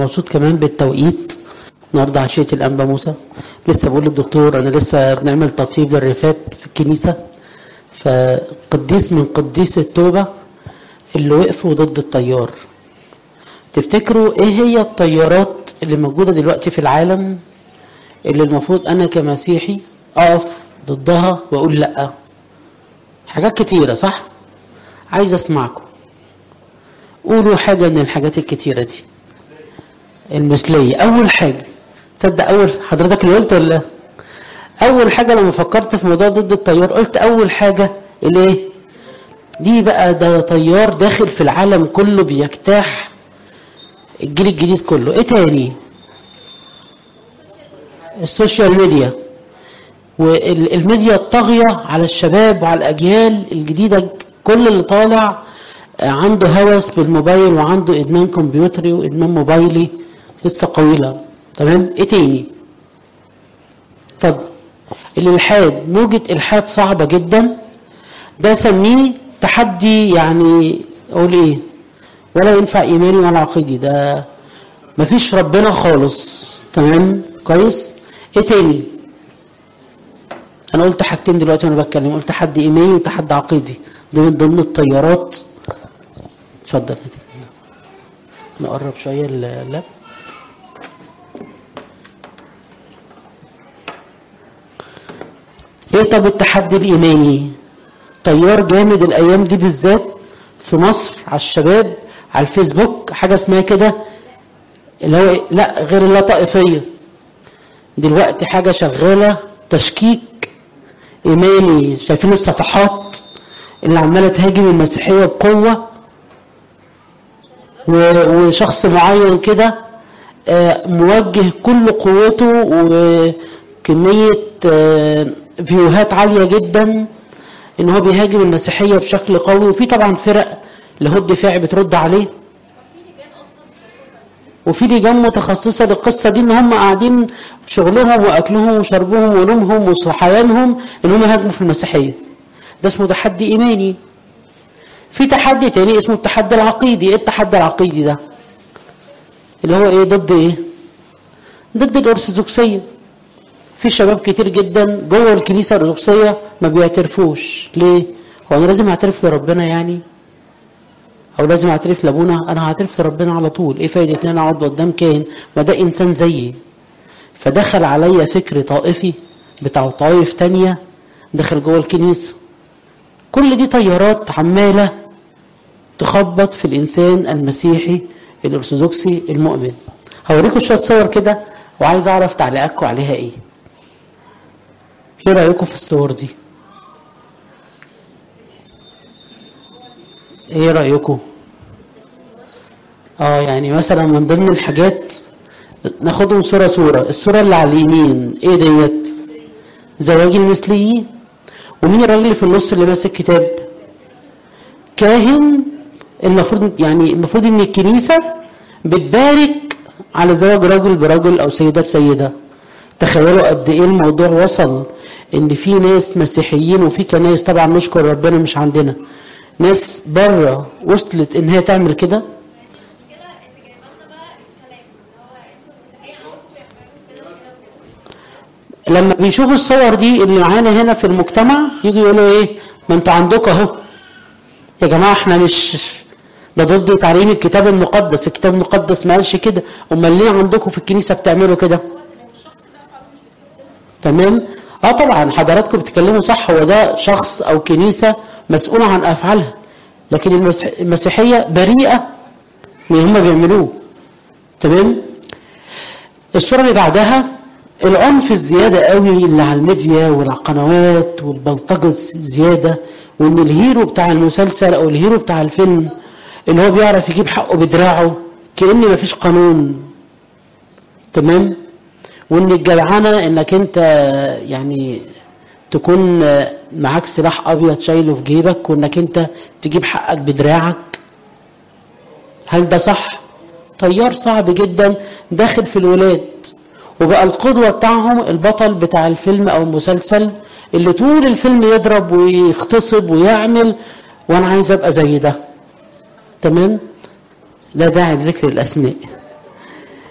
مبسوط كمان بالتوقيت النهارده عشيه الانبا موسى لسه بقول للدكتور انا لسه بنعمل تطيب للرفات في الكنيسه فقديس من قديس التوبه اللي وقفوا ضد التيار تفتكروا ايه هي التيارات اللي موجوده دلوقتي في العالم اللي المفروض انا كمسيحي اقف ضدها واقول لا حاجات كتيره صح عايز اسمعكم قولوا حاجه من الحاجات الكتيره دي المثليه اول حاجه تصدق اول حضرتك اللي قلت ولا اول حاجه لما فكرت في موضوع ضد التيار قلت اول حاجه الايه دي بقى ده تيار داخل في العالم كله بيجتاح الجيل الجديد كله ايه تاني السوشيال ميديا والميديا الطاغية على الشباب وعلى الأجيال الجديدة كل اللي طالع عنده هوس بالموبايل وعنده إدمان كمبيوتري وإدمان موبايلي لسه قويلة تمام إيه تاني اتفضل الإلحاد موجة إلحاد صعبة جدا ده سميه تحدي يعني أقول إيه ولا ينفع إيماني ولا عقيدي ده مفيش ربنا خالص تمام كويس إيه تاني انا قلت حاجتين دلوقتي وانا بتكلم قلت تحدي ايماني وتحدي عقيدي ده من ضمن التيارات اتفضل نقرب شويه اللاب ايه طب التحدي الايماني تيار جامد الايام دي بالذات في مصر على الشباب على الفيسبوك حاجه اسمها كده اللي هو إيه؟ لا غير اللا طائفيه دلوقتي حاجه شغاله تشكيك ايماني شايفين الصفحات اللي عماله تهاجم المسيحيه بقوه وشخص معين كده موجه كل قوته وكميه فيوهات عاليه جدا ان هو بيهاجم المسيحيه بشكل قوي وفي طبعا فرق له الدفاع بترد عليه وفي لجان متخصصه للقصه دي ان هم قاعدين شغلهم واكلهم وشربهم ونومهم وصحيانهم ان هم يهاجموا في المسيحيه ده اسمه تحدي ايماني في تحدي تاني اسمه التحدي العقيدي ايه التحدي العقيدي ده اللي هو ايه ضد ايه ضد الارثوذكسيه في شباب كتير جدا جوه الكنيسه الارثوذكسيه ما بيعترفوش ليه هو انا لازم اعترف لربنا يعني او لازم اعترف لابونا انا هعترف لربنا على طول ايه فايده ان انا اقعد قدام كاهن ما ده انسان زيي فدخل عليا فكر طائفي بتاع طائف تانية دخل جوه الكنيسه كل دي تيارات عماله تخبط في الانسان المسيحي الارثوذكسي المؤمن هوريكم شويه صور كده وعايز اعرف تعليقاتكم عليها ايه ايه رايكم في الصور دي ايه رايكم اه يعني مثلا من ضمن الحاجات ناخدهم صوره صوره الصوره اللي على اليمين ايه ديت زواج المثليين ومين الراجل اللي في النص اللي ماسك كتاب كاهن المفروض يعني المفروض ان الكنيسه بتبارك على زواج رجل برجل او سيده بسيده تخيلوا قد ايه الموضوع وصل ان في ناس مسيحيين وفي كنايس طبعا نشكر ربنا مش عندنا ناس بره وصلت ان هي تعمل كده لما بيشوفوا الصور دي اللي معانا هنا في المجتمع يجوا يقولوا ايه ما انتوا عندكم اهو يا جماعه احنا مش ده ضد تعليم الكتاب المقدس الكتاب المقدس ما قالش كده امال ليه عندكم في الكنيسه بتعملوا كده تمام اه طبعا حضراتكم بتتكلموا صح هو ده شخص او كنيسه مسؤوله عن افعالها لكن المسيحيه بريئه من هم بيعملوه تمام الصوره اللي بعدها العنف الزياده قوي اللي على الميديا والقنوات والبلطجه الزياده وان الهيرو بتاع المسلسل او الهيرو بتاع الفيلم اللي هو بيعرف يجيب حقه بدراعه كأن مفيش قانون تمام وان الجدعنه انك انت يعني تكون معاك سلاح ابيض شايله في جيبك وانك انت تجيب حقك بدراعك هل ده صح تيار صعب جدا داخل في الولاد وبقى القدوة بتاعهم البطل بتاع الفيلم او المسلسل اللي طول الفيلم يضرب ويغتصب ويعمل وانا عايز ابقى زي ده تمام لا داعي لذكر الاسماء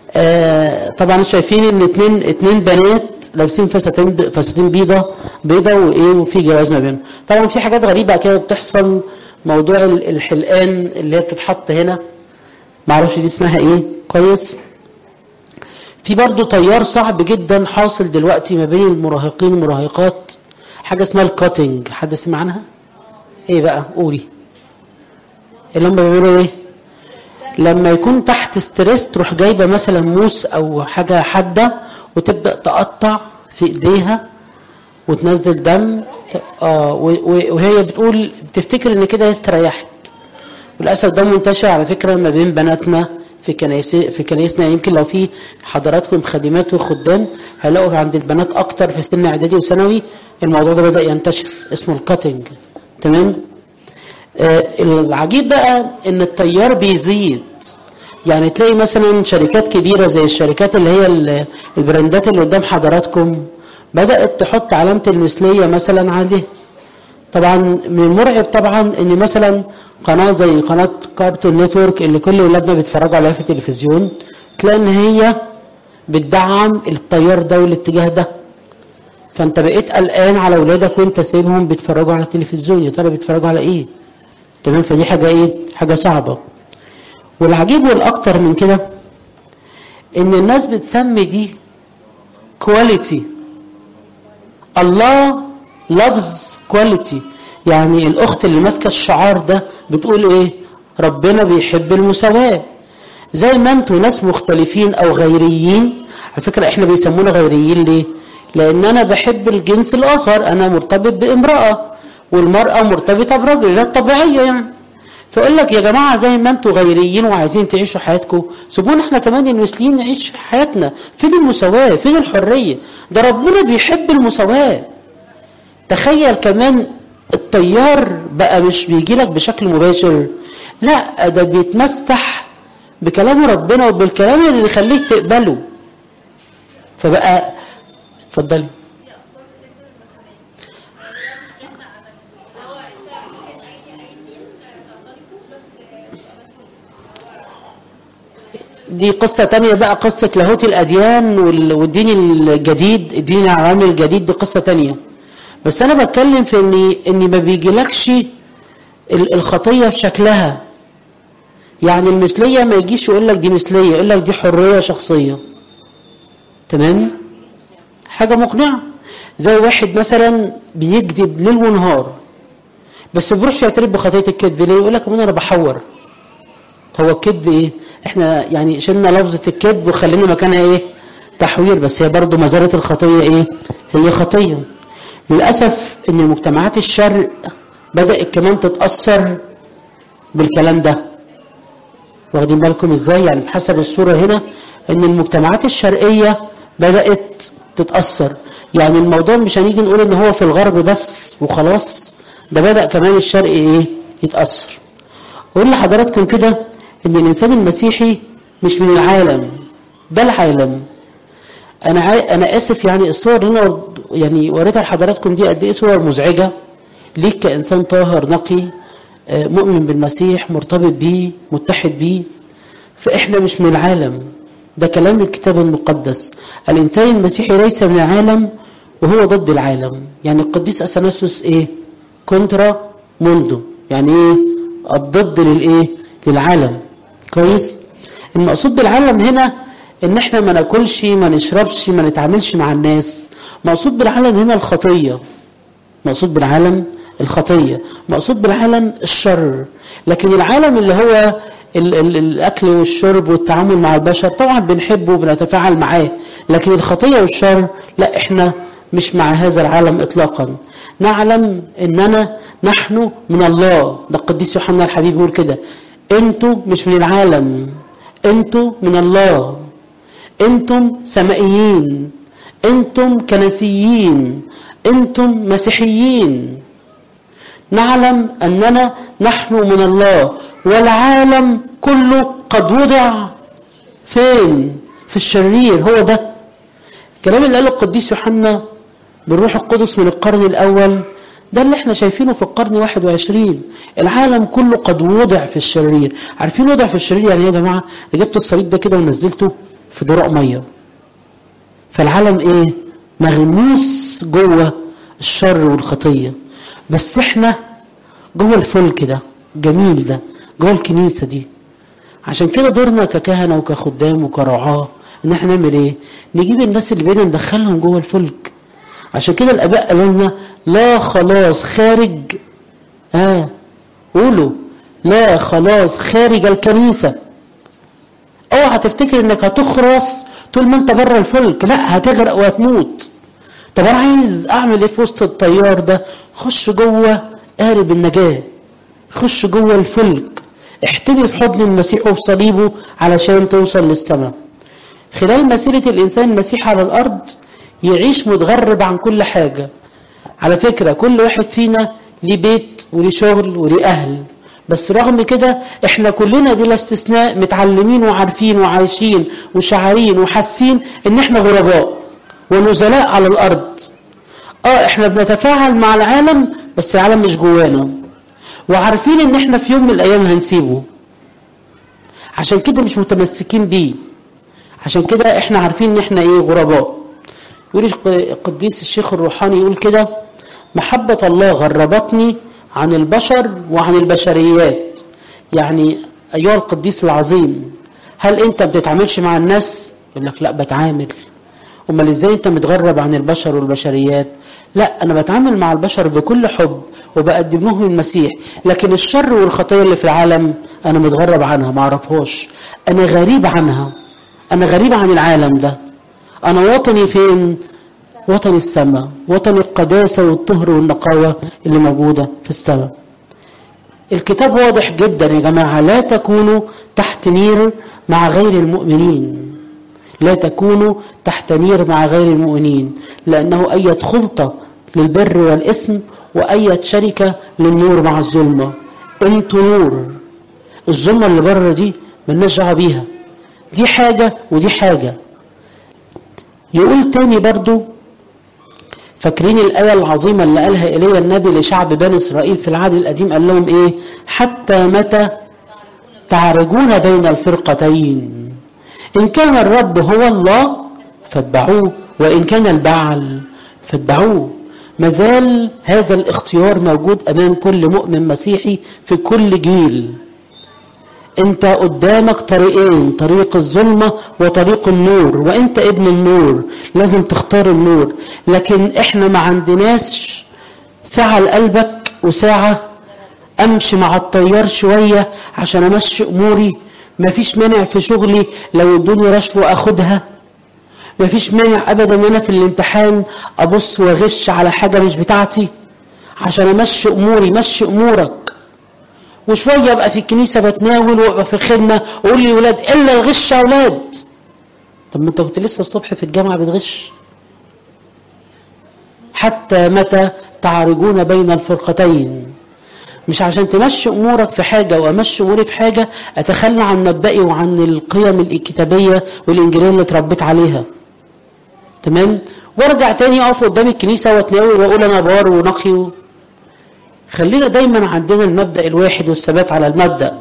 آه طبعا شايفين ان اتنين اتنين بنات لابسين فساتين فساتين بيضة بيضة وايه وفي جواز ما بينهم طبعا في حاجات غريبة كده بتحصل موضوع الحلقان اللي هي بتتحط هنا معرفش دي اسمها ايه كويس في برضو تيار صعب جدا حاصل دلوقتي ما بين المراهقين والمراهقات حاجة اسمها الكاتنج حد سمع عنها ايه بقى قولي اللي هم بيعملوا ايه لما يكون تحت ستريس تروح جايبه مثلا موس او حاجه حاده وتبدا تقطع في ايديها وتنزل دم اه وهي بتقول بتفتكر ان كده هي استريحت وللاسف ده منتشر على فكره ما بين بناتنا في كنايس في كنايسنا يمكن لو في حضراتكم خادمات وخدام هلاقوا عند البنات اكتر في سن اعدادي وثانوي الموضوع ده بدا ينتشر اسمه الكاتنج تمام آه العجيب بقى ان التيار بيزيد يعني تلاقي مثلا شركات كبيره زي الشركات اللي هي البراندات اللي قدام حضراتكم بدات تحط علامه المثليه مثلا عليه طبعا من المرعب طبعا ان مثلا قناه زي قناه كارتون نتورك اللي كل اولادنا بيتفرجوا عليها في التلفزيون تلاقي ان هي بتدعم التيار ده والاتجاه ده فانت بقيت قلقان على اولادك وانت سايبهم بيتفرجوا على التلفزيون يا ترى بيتفرجوا على ايه تمام فدي حاجه ايه حاجه صعبه والعجيب والاكتر من كده ان الناس بتسمي دي كواليتي الله لفظ كواليتي يعني الاخت اللي ماسكه الشعار ده بتقول ايه ربنا بيحب المساواه زي ما انتوا ناس مختلفين او غيريين على فكره احنا بيسمونا غيريين ليه لان انا بحب الجنس الاخر انا مرتبط بامراه والمراه مرتبطه برجل ده طبيعيه يعني فيقول لك يا جماعه زي ما انتوا غيريين وعايزين تعيشوا حياتكم سيبونا احنا كمان المسلمين نعيش حياتنا فين المساواه فين الحريه ده ربنا بيحب المساواه تخيل كمان التيار بقى مش بيجي لك بشكل مباشر لا ده بيتمسح بكلام ربنا وبالكلام اللي يخليك تقبله فبقى اتفضلي دي قصة تانية بقى قصة لاهوت الأديان والدين الجديد الدين العالمي الجديد دي قصة تانية بس أنا بتكلم في إني إني ما بيجيلكش الخطية بشكلها يعني المثلية ما يجيش يقول لك دي مثلية يقول لك دي حرية شخصية تمام حاجة مقنعة زي واحد مثلا بيكذب ليل ونهار بس ما بيروحش يعترف بخطية الكذب ليه يقول لك انا بحور هو الكذب ايه احنا يعني شلنا لفظة الكذب وخلينا مكانها ايه تحوير بس هي برضو مزارة الخطية ايه هي خطية للأسف ان مجتمعات الشرق بدأت كمان تتأثر بالكلام ده واخدين بالكم ازاي يعني بحسب الصورة هنا ان المجتمعات الشرقية بدأت تتأثر يعني الموضوع مش هنيجي نقول ان هو في الغرب بس وخلاص ده بدأ كمان الشرق ايه يتأثر اقول لحضراتكم كده ان الانسان المسيحي مش من العالم ده العالم انا عاي... انا اسف يعني الصور اللي انا يعني وريتها لحضراتكم دي قد ايه صور مزعجه ليك كانسان طاهر نقي مؤمن بالمسيح مرتبط بيه متحد بيه فاحنا مش من العالم ده كلام الكتاب المقدس الانسان المسيحي ليس من العالم وهو ضد العالم يعني القديس اثناسيوس ايه كونترا موندو يعني ايه الضد للايه للعالم كويس المقصود بالعالم هنا ان احنا ما ناكلش ما نشربش ما نتعاملش مع الناس مقصود بالعالم هنا الخطيه مقصود بالعالم الخطيه مقصود بالعالم الشر لكن العالم اللي هو ال ال الاكل والشرب والتعامل مع البشر طبعا بنحبه وبنتفاعل معاه لكن الخطيه والشر لا احنا مش مع هذا العالم اطلاقا نعلم اننا نحن من الله ده القديس يوحنا الحبيب يقول كده انتوا مش من العالم انتوا من الله انتم سمائيين انتم كنسيين انتم مسيحيين نعلم اننا نحن من الله والعالم كله قد وضع فين في الشرير هو ده الكلام اللي قاله القديس يوحنا بالروح القدس من القرن الاول ده اللي احنا شايفينه في القرن 21 العالم كله قد وضع في الشرير عارفين وضع في الشرير يعني ايه يا جماعه جبت الصليب ده كده ونزلته في دراء ميه فالعالم ايه مغموس جوه الشر والخطيه بس احنا جوه الفلك ده جميل ده جوه الكنيسه دي عشان كده دورنا ككهنه وكخدام وكرعاه ان احنا نعمل ايه نجيب الناس اللي بينا ندخلهم جوه الفلك عشان كده الاباء قالوا لنا لا خلاص خارج اه قولوا لا خلاص خارج الكنيسه اوعى تفتكر انك هتخرس طول ما انت بره الفلك لا هتغرق وهتموت طب انا عايز اعمل ايه في وسط التيار ده خش جوه قارب النجاه خش جوه الفلك احتمي في حضن المسيح وفي صليبه علشان توصل للسماء خلال مسيرة الإنسان المسيح على الأرض يعيش متغرب عن كل حاجة على فكرة كل واحد فينا ليه بيت وليه شغل وليه أهل بس رغم كده احنا كلنا بلا استثناء متعلمين وعارفين وعايشين وشعارين وحاسين ان احنا غرباء ونزلاء على الارض اه احنا بنتفاعل مع العالم بس العالم مش جوانا وعارفين ان احنا في يوم من الايام هنسيبه عشان كده مش متمسكين بيه عشان كده احنا عارفين ان احنا ايه غرباء يقول القديس الشيخ الروحاني يقول كده محبة الله غربتني عن البشر وعن البشريات يعني أيها القديس العظيم هل أنت بتتعاملش مع الناس؟ يقول لك لا بتعامل أمال إزاي أنت متغرب عن البشر والبشريات؟ لا أنا بتعامل مع البشر بكل حب وبقدم لهم المسيح لكن الشر والخطية اللي في العالم أنا متغرب عنها ما أعرفهاش أنا غريب عنها أنا غريب عن العالم ده أنا وطني فين؟ وطن السماء وطن القداسة والطهر والنقاوة اللي موجودة في السماء الكتاب واضح جدا يا جماعة لا تكونوا تحت نير مع غير المؤمنين لا تكونوا تحت نير مع غير المؤمنين لأنه أية خلطة للبر والإثم وأية شركة للنور مع الظلمة انتوا نور الظلمة اللي بره دي ملناش دعوة بيها دي حاجة ودي حاجة يقول تاني برضو فاكرين الآية العظيمة اللي قالها إيليا النبي لشعب بني إسرائيل في العهد القديم قال لهم إيه حتى متى تعرجون بين الفرقتين إن كان الرب هو الله فاتبعوه وإن كان البعل فاتبعوه مازال هذا الاختيار موجود أمام كل مؤمن مسيحي في كل جيل انت قدامك طريقين طريق الظلمة وطريق النور وانت ابن النور لازم تختار النور لكن احنا ما عندناش ساعة لقلبك وساعة امشي مع التيار شوية عشان امشي اموري مفيش مانع في شغلي لو ادوني رشوة اخدها مفيش مانع ابدا ان انا في الامتحان ابص واغش على حاجة مش بتاعتي عشان امشي اموري مشي امورك وشويه ابقى في الكنيسه بتناول وابقى في الخدمه واقول للولاد الا الغش يا اولاد طب ما انت كنت لسه الصبح في الجامعه بتغش حتى متى تعرجون بين الفرقتين مش عشان تمشي امورك في حاجه وامشي اموري في حاجه اتخلى عن مبدئي وعن القيم الكتابيه والانجيليه اللي اتربيت عليها تمام وارجع تاني اقف قدام الكنيسه واتناول واقول انا بار ونقي و... خلينا دايما عندنا المبدا الواحد والثبات على المبدا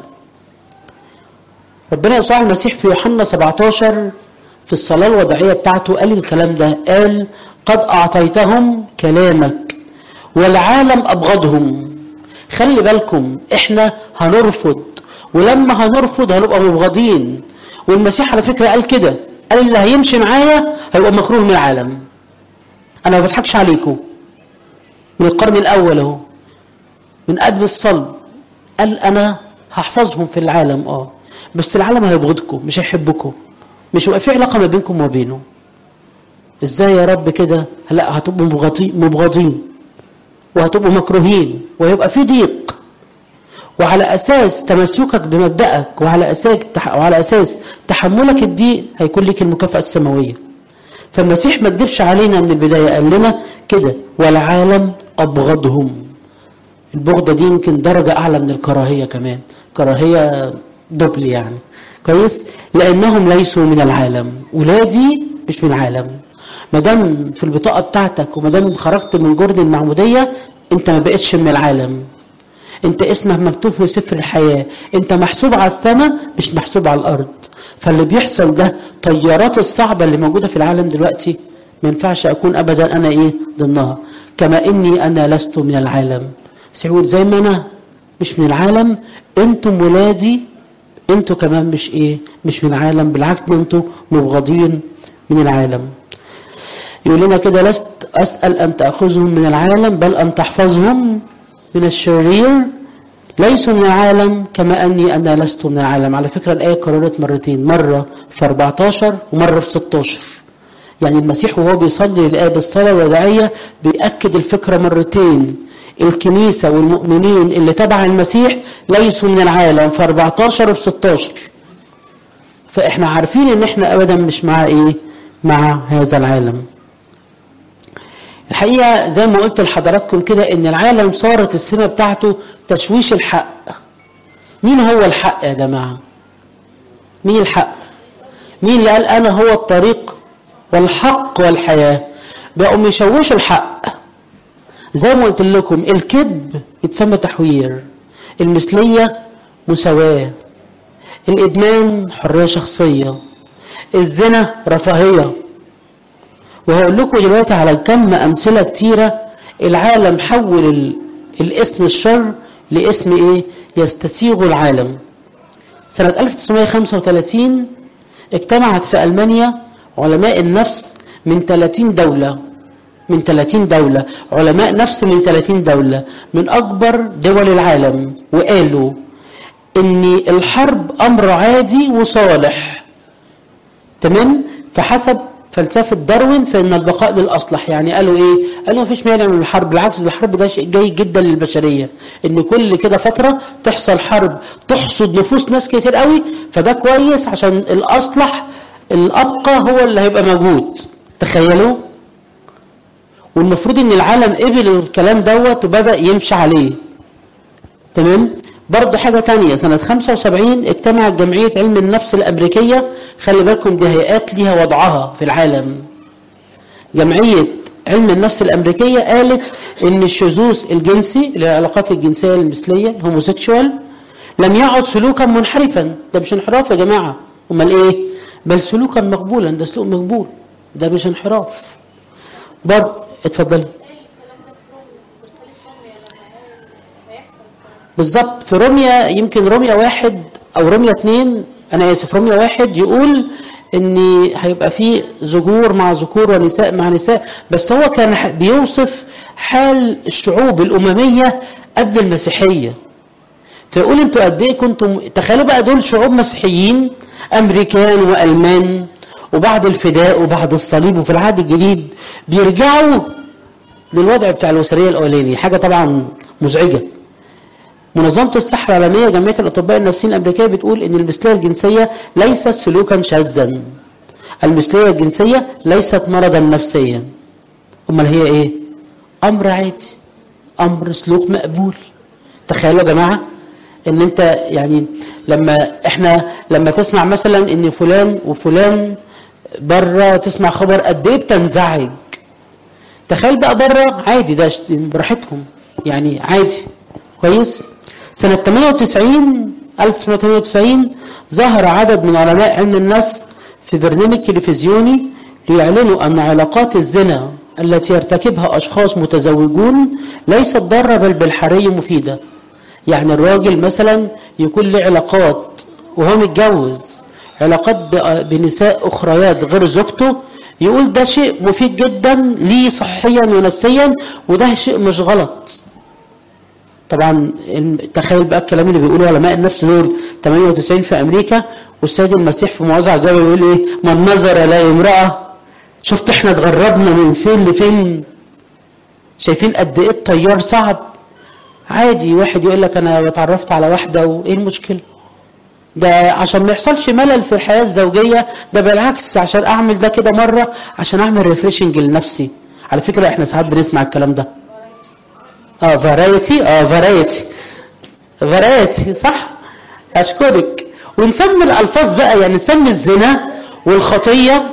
ربنا يسوع المسيح في يوحنا 17 في الصلاه الوداعيه بتاعته قال الكلام ده قال قد اعطيتهم كلامك والعالم ابغضهم خلي بالكم احنا هنرفض ولما هنرفض هنبقى مبغضين والمسيح على فكره قال كده قال اللي هيمشي معايا هيبقى مكروه من العالم انا ما بضحكش عليكم من القرن الاول اهو من قبل الصلب قال انا هحفظهم في العالم اه بس العالم هيبغضكم مش هيحبكم مش هيبقى في علاقه ما بينكم وما بينه ازاي يا رب كده لا هتبقوا مبغضين وهتبقوا مكروهين وهيبقى في ضيق وعلى اساس تمسكك بمبدأك وعلى اساس وعلى اساس تحملك الضيق هيكون لك المكافأة السماوية فالمسيح ما كدبش علينا من البداية قال لنا كده والعالم أبغضهم البغضة دي يمكن درجة أعلى من الكراهية كمان كراهية دبل يعني كويس لأنهم ليسوا من العالم ولادي مش من العالم ما دام في البطاقة بتاعتك وما دام خرجت من جرد المعمودية أنت ما بقتش من العالم أنت اسمك مكتوب في سفر الحياة أنت محسوب على السماء مش محسوب على الأرض فاللي بيحصل ده طيارات الصعبة اللي موجودة في العالم دلوقتي ما ينفعش أكون أبدا أنا إيه ضمنها كما إني أنا لست من العالم سيقول زي ما أنا مش من العالم أنتم ولادي أنتم كمان مش إيه مش من العالم بالعكس أنتم مبغضين من العالم يقول لنا كده لست أسأل أن تأخذهم من العالم بل أن تحفظهم من الشرير ليسوا من العالم كما أني أنا لست من العالم على فكرة الآية كررت مرتين مرة في 14 ومرة في 16 يعني المسيح وهو بيصلي الآية بالصلاة الوداعية بيأكد الفكرة مرتين الكنيسة والمؤمنين اللي تبع المسيح ليسوا من العالم في 14 وفي 16 فإحنا عارفين إن إحنا أبدا مش مع إيه مع هذا العالم الحقيقة زي ما قلت لحضراتكم كده ان العالم صارت السمة بتاعته تشويش الحق مين هو الحق يا جماعة مين الحق مين اللي قال انا هو الطريق والحق والحياة بقوا يشوشوا الحق زي ما قلت لكم الكذب يتسمى تحوير المثلية مساواة الإدمان حرية شخصية الزنا رفاهية وهقول لكم دلوقتي على كم أمثلة كتيرة العالم حول ال... الاسم الشر لاسم إيه؟ يستسيغ العالم سنة 1935 اجتمعت في ألمانيا علماء النفس من 30 دولة من 30 دولة علماء نفس من 30 دولة من أكبر دول العالم وقالوا إن الحرب أمر عادي وصالح تمام فحسب فلسفة داروين فإن البقاء للأصلح يعني قالوا إيه قالوا مفيش مانع من الحرب بالعكس الحرب ده شيء جيد جدا للبشرية إن كل كده فترة تحصل حرب تحصد نفوس ناس كتير قوي فده كويس عشان الأصلح الأبقى هو اللي هيبقى موجود تخيلوا والمفروض إن العالم قبل الكلام دوت وبدأ يمشي عليه تمام برضه حاجة تانية سنة 75 اجتمعت جمعية علم النفس الأمريكية خلي بالكم دي هيئات ليها وضعها في العالم جمعية علم النفس الأمريكية قالت إن الشذوذ الجنسي العلاقات الجنسية المثلية الهوموسيكشوال لم يعد سلوكا منحرفا ده مش انحراف يا جماعة أمال إيه بل سلوكا مقبولا ده سلوك مقبول ده مش انحراف برضه اتفضلي بالظبط في روميا يمكن روميا واحد او روميا اتنين انا اسف روميا واحد يقول ان هيبقى في ذكور مع ذكور ونساء مع نساء بس هو كان بيوصف حال الشعوب الامميه قبل المسيحيه فيقول انتوا قد ايه كنتم تخيلوا بقى دول شعوب مسيحيين امريكان والمان وبعد الفداء وبعد الصليب وفي العهد الجديد بيرجعوا للوضع بتاع الوثنيه الاولاني حاجه طبعا مزعجه منظمة الصحة العالمية جمعية الأطباء النفسيين الأمريكية بتقول إن المثلية الجنسية ليست سلوكا شاذا. المثلية الجنسية ليست مرضا نفسيا. أمال هي إيه؟ أمر عادي. أمر سلوك مقبول. تخيلوا يا جماعة إن أنت يعني لما إحنا لما تسمع مثلا إن فلان وفلان بره تسمع خبر قد إيه بتنزعج. تخيل بقى بره عادي ده براحتهم يعني عادي كويس سنة 98 1998 ظهر عدد من علماء علم النفس في برنامج تلفزيوني ليعلنوا أن علاقات الزنا التي يرتكبها أشخاص متزوجون ليست ضارة بل بالحرية مفيدة يعني الراجل مثلا يكون له علاقات وهو متجوز علاقات بنساء أخريات غير زوجته يقول ده شيء مفيد جدا ليه صحيا ونفسيا وده شيء مش غلط طبعا تخيل بقى الكلام اللي بيقوله علماء النفس دول 98 في امريكا والسيد المسيح في مواضع الجبل يقول ايه من نظر لا امراه شفت احنا اتغربنا من فين لفين شايفين قد ايه الطيار صعب عادي واحد يقول لك انا اتعرفت على واحده وايه المشكله ده عشان ما يحصلش ملل في الحياه الزوجيه ده بالعكس عشان اعمل ده كده مره عشان اعمل ريفريشنج لنفسي على فكره احنا ساعات بنسمع الكلام ده اه فرايتي اه فرايتي فرايتي صح اشكرك ونسمي الالفاظ بقى يعني نسمي الزنا والخطيه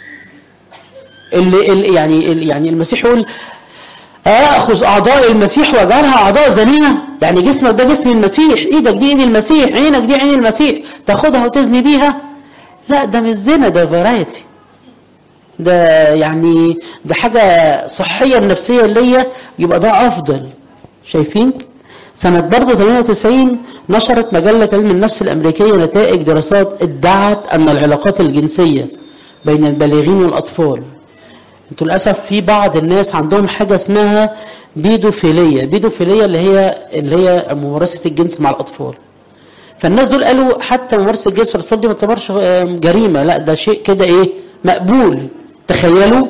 اللي, اللي يعني اللي يعني المسيح يقول اخذ اعضاء المسيح واجعلها اعضاء زنيه يعني جسمك ده جسم المسيح ايدك دي ايد المسيح عينك دي عين المسيح تاخدها وتزني بيها لا ده مش زنا ده فرايتي ده يعني ده حاجة صحية نفسية ليا يبقى ده أفضل شايفين؟ سنة برضه 98 نشرت مجلة علم النفس الأمريكية نتائج دراسات ادعت أن العلاقات الجنسية بين البالغين والأطفال انتوا للأسف في بعض الناس عندهم حاجة اسمها بيدوفيلية بيدوفيلية اللي هي اللي هي ممارسة الجنس مع الأطفال فالناس دول قالوا حتى ممارسة الجنس في الأطفال دي ما تعتبرش جريمة لا ده شيء كده إيه مقبول تخيلوا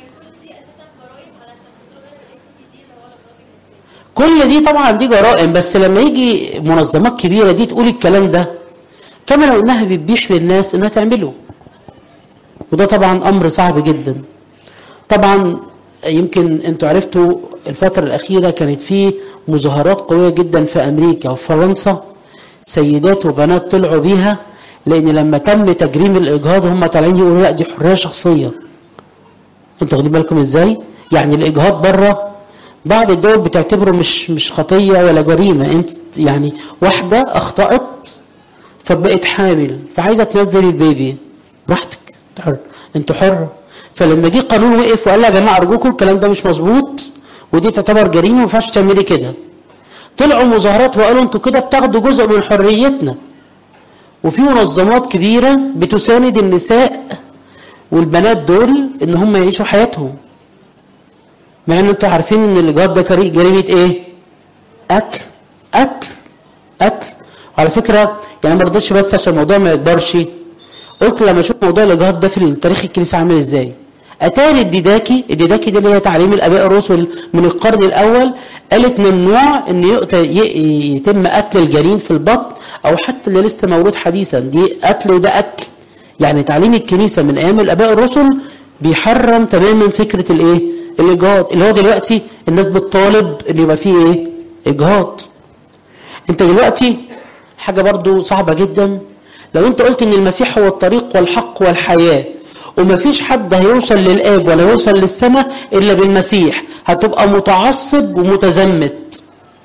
كل دي طبعا دي جرائم بس لما يجي منظمات كبيرة دي تقول الكلام ده كما لو انها بتبيح للناس انها تعمله وده طبعا امر صعب جدا طبعا يمكن انتوا عرفتوا الفترة الأخيرة كانت في مظاهرات قوية جدا في أمريكا وفرنسا سيدات وبنات طلعوا بيها لأن لما تم تجريم الإجهاض هم طالعين يقولوا لا دي حرية شخصية انتوا واخدين بالكم ازاي؟ يعني الإجهاض بره بعض الدول بتعتبره مش مش خطية ولا جريمة انت يعني واحدة أخطأت فبقت حامل فعايزة تنزل البيبي براحتك انت حر انت حر فلما جه قانون وقف وقال يا جماعه ارجوكم الكلام ده مش مظبوط ودي تعتبر جريمه ما ينفعش تعملي كده طلعوا مظاهرات وقالوا انتوا كده بتاخدوا جزء من حريتنا وفي منظمات كبيره بتساند النساء والبنات دول ان هم يعيشوا حياتهم مع ان انتوا عارفين ان الايجار ده جريمه ايه قتل قتل قتل وعلى فكره يعني ما رضيتش بس عشان الموضوع ما يكبرش قلت لما اشوف موضوع الاجهاض ده في التاريخ الكنيسه عامل ازاي اتاري الديداكي الديداكي دي اللي هي تعليم الاباء الرسل من القرن الاول قالت ممنوع ان يتم قتل الجنين في البطن او حتى اللي لسه مولود حديثا دي قتل وده قتل يعني تعليم الكنيسه من ايام الاباء الرسل بيحرم تماما فكره الايه الاجهاض اللي هو دلوقتي الناس بتطالب ان يبقى فيه ايه اجهاض انت دلوقتي حاجه برضو صعبه جدا لو انت قلت ان المسيح هو الطريق والحق والحياة ومفيش حد هيوصل للآب ولا يوصل للسماء إلا بالمسيح هتبقى متعصب ومتزمت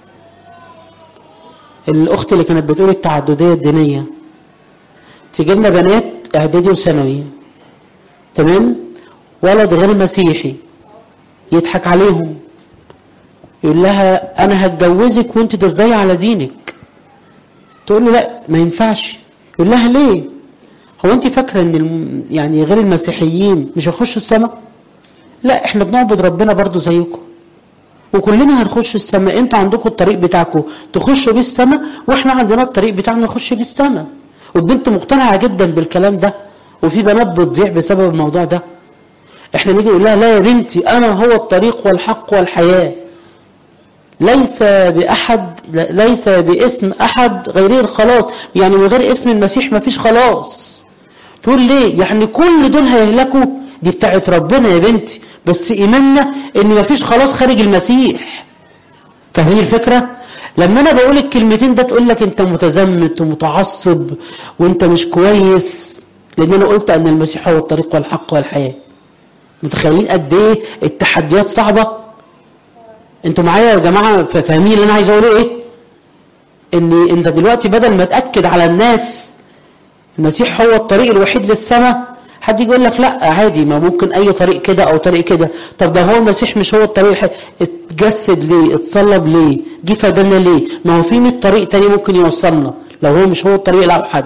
الأخت اللي كانت بتقول التعددية الدينية تيجي لنا بنات إعدادي وثانوي تمام ولد غير مسيحي يضحك عليهم يقول لها أنا هتجوزك وأنت ترضي على دينك تقول له لا ما ينفعش يقول لها ليه هو انت فاكره ان الم... يعني غير المسيحيين مش هيخشوا السماء لا احنا بنعبد ربنا برضو زيكم وكلنا هنخش السماء انتوا عندكم الطريق بتاعكم تخشوا بيه السماء واحنا عندنا الطريق بتاعنا نخش بيه السماء والبنت مقتنعه جدا بالكلام ده وفي بنات بتضيع بسبب الموضوع ده احنا نيجي نقول لها لا يا بنتي انا هو الطريق والحق والحياه ليس بأحد ليس باسم أحد غيره الخلاص يعني من غير اسم المسيح ما فيش خلاص تقول ليه يعني كل دول هيهلكوا دي بتاعت ربنا يا بنتي بس إيماننا إن ما فيش خلاص خارج المسيح فاهمين الفكرة لما أنا بقول الكلمتين ده تقول لك أنت متزمت ومتعصب وأنت مش كويس لأن أنا قلت أن المسيح هو الطريق والحق والحياة متخيلين قد إيه التحديات صعبة انتوا معايا يا جماعه فاهمين اللي انا عايز اقوله ايه ان انت دلوقتي بدل ما تاكد على الناس المسيح هو الطريق الوحيد للسماء حد يجي يقول لك لا عادي ما ممكن اي طريق كده او طريق كده طب ده هو المسيح مش هو الطريق الحقيقي اتجسد ليه اتصلب ليه جه فدانا ليه ما هو في 100 طريق تاني ممكن يوصلنا لو هو مش هو الطريق الاوحد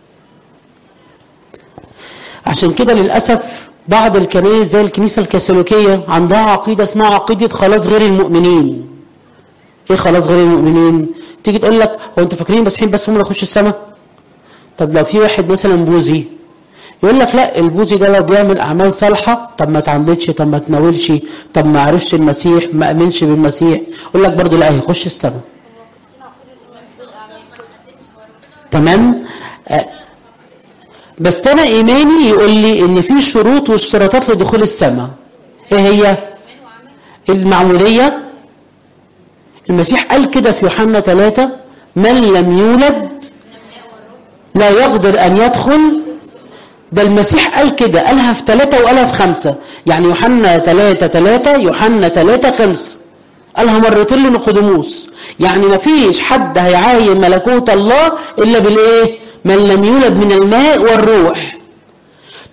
عشان كده للاسف بعض الكنائس زي الكنيسة الكاثوليكية عندها عقيدة اسمها عقيدة خلاص غير المؤمنين ايه خلاص غير المؤمنين تيجي تقول لك هو انتوا فاكرين المسيحيين بس هم اللي يخشوا السماء طب لو في واحد مثلا بوذي يقول لك لا البوذي ده لو بيعمل اعمال صالحه طب ما تعملش طب ما تناولش طب ما عرفش المسيح ما امنش بالمسيح يقول لك برضه لا هيخش السماء تمام آه بس انا ايماني يقول لي ان في شروط واشتراطات لدخول السماء ايه هي المعموديه المسيح قال كده في يوحنا ثلاثة من لم يولد لا يقدر ان يدخل ده المسيح قال كده قالها في ثلاثة وقالها في خمسة يعني يوحنا ثلاثة ثلاثة يوحنا ثلاثة خمسة قالها مرتين لنقدموس يعني ما فيش حد هيعاين ملكوت الله الا بالايه من لم يولد من الماء والروح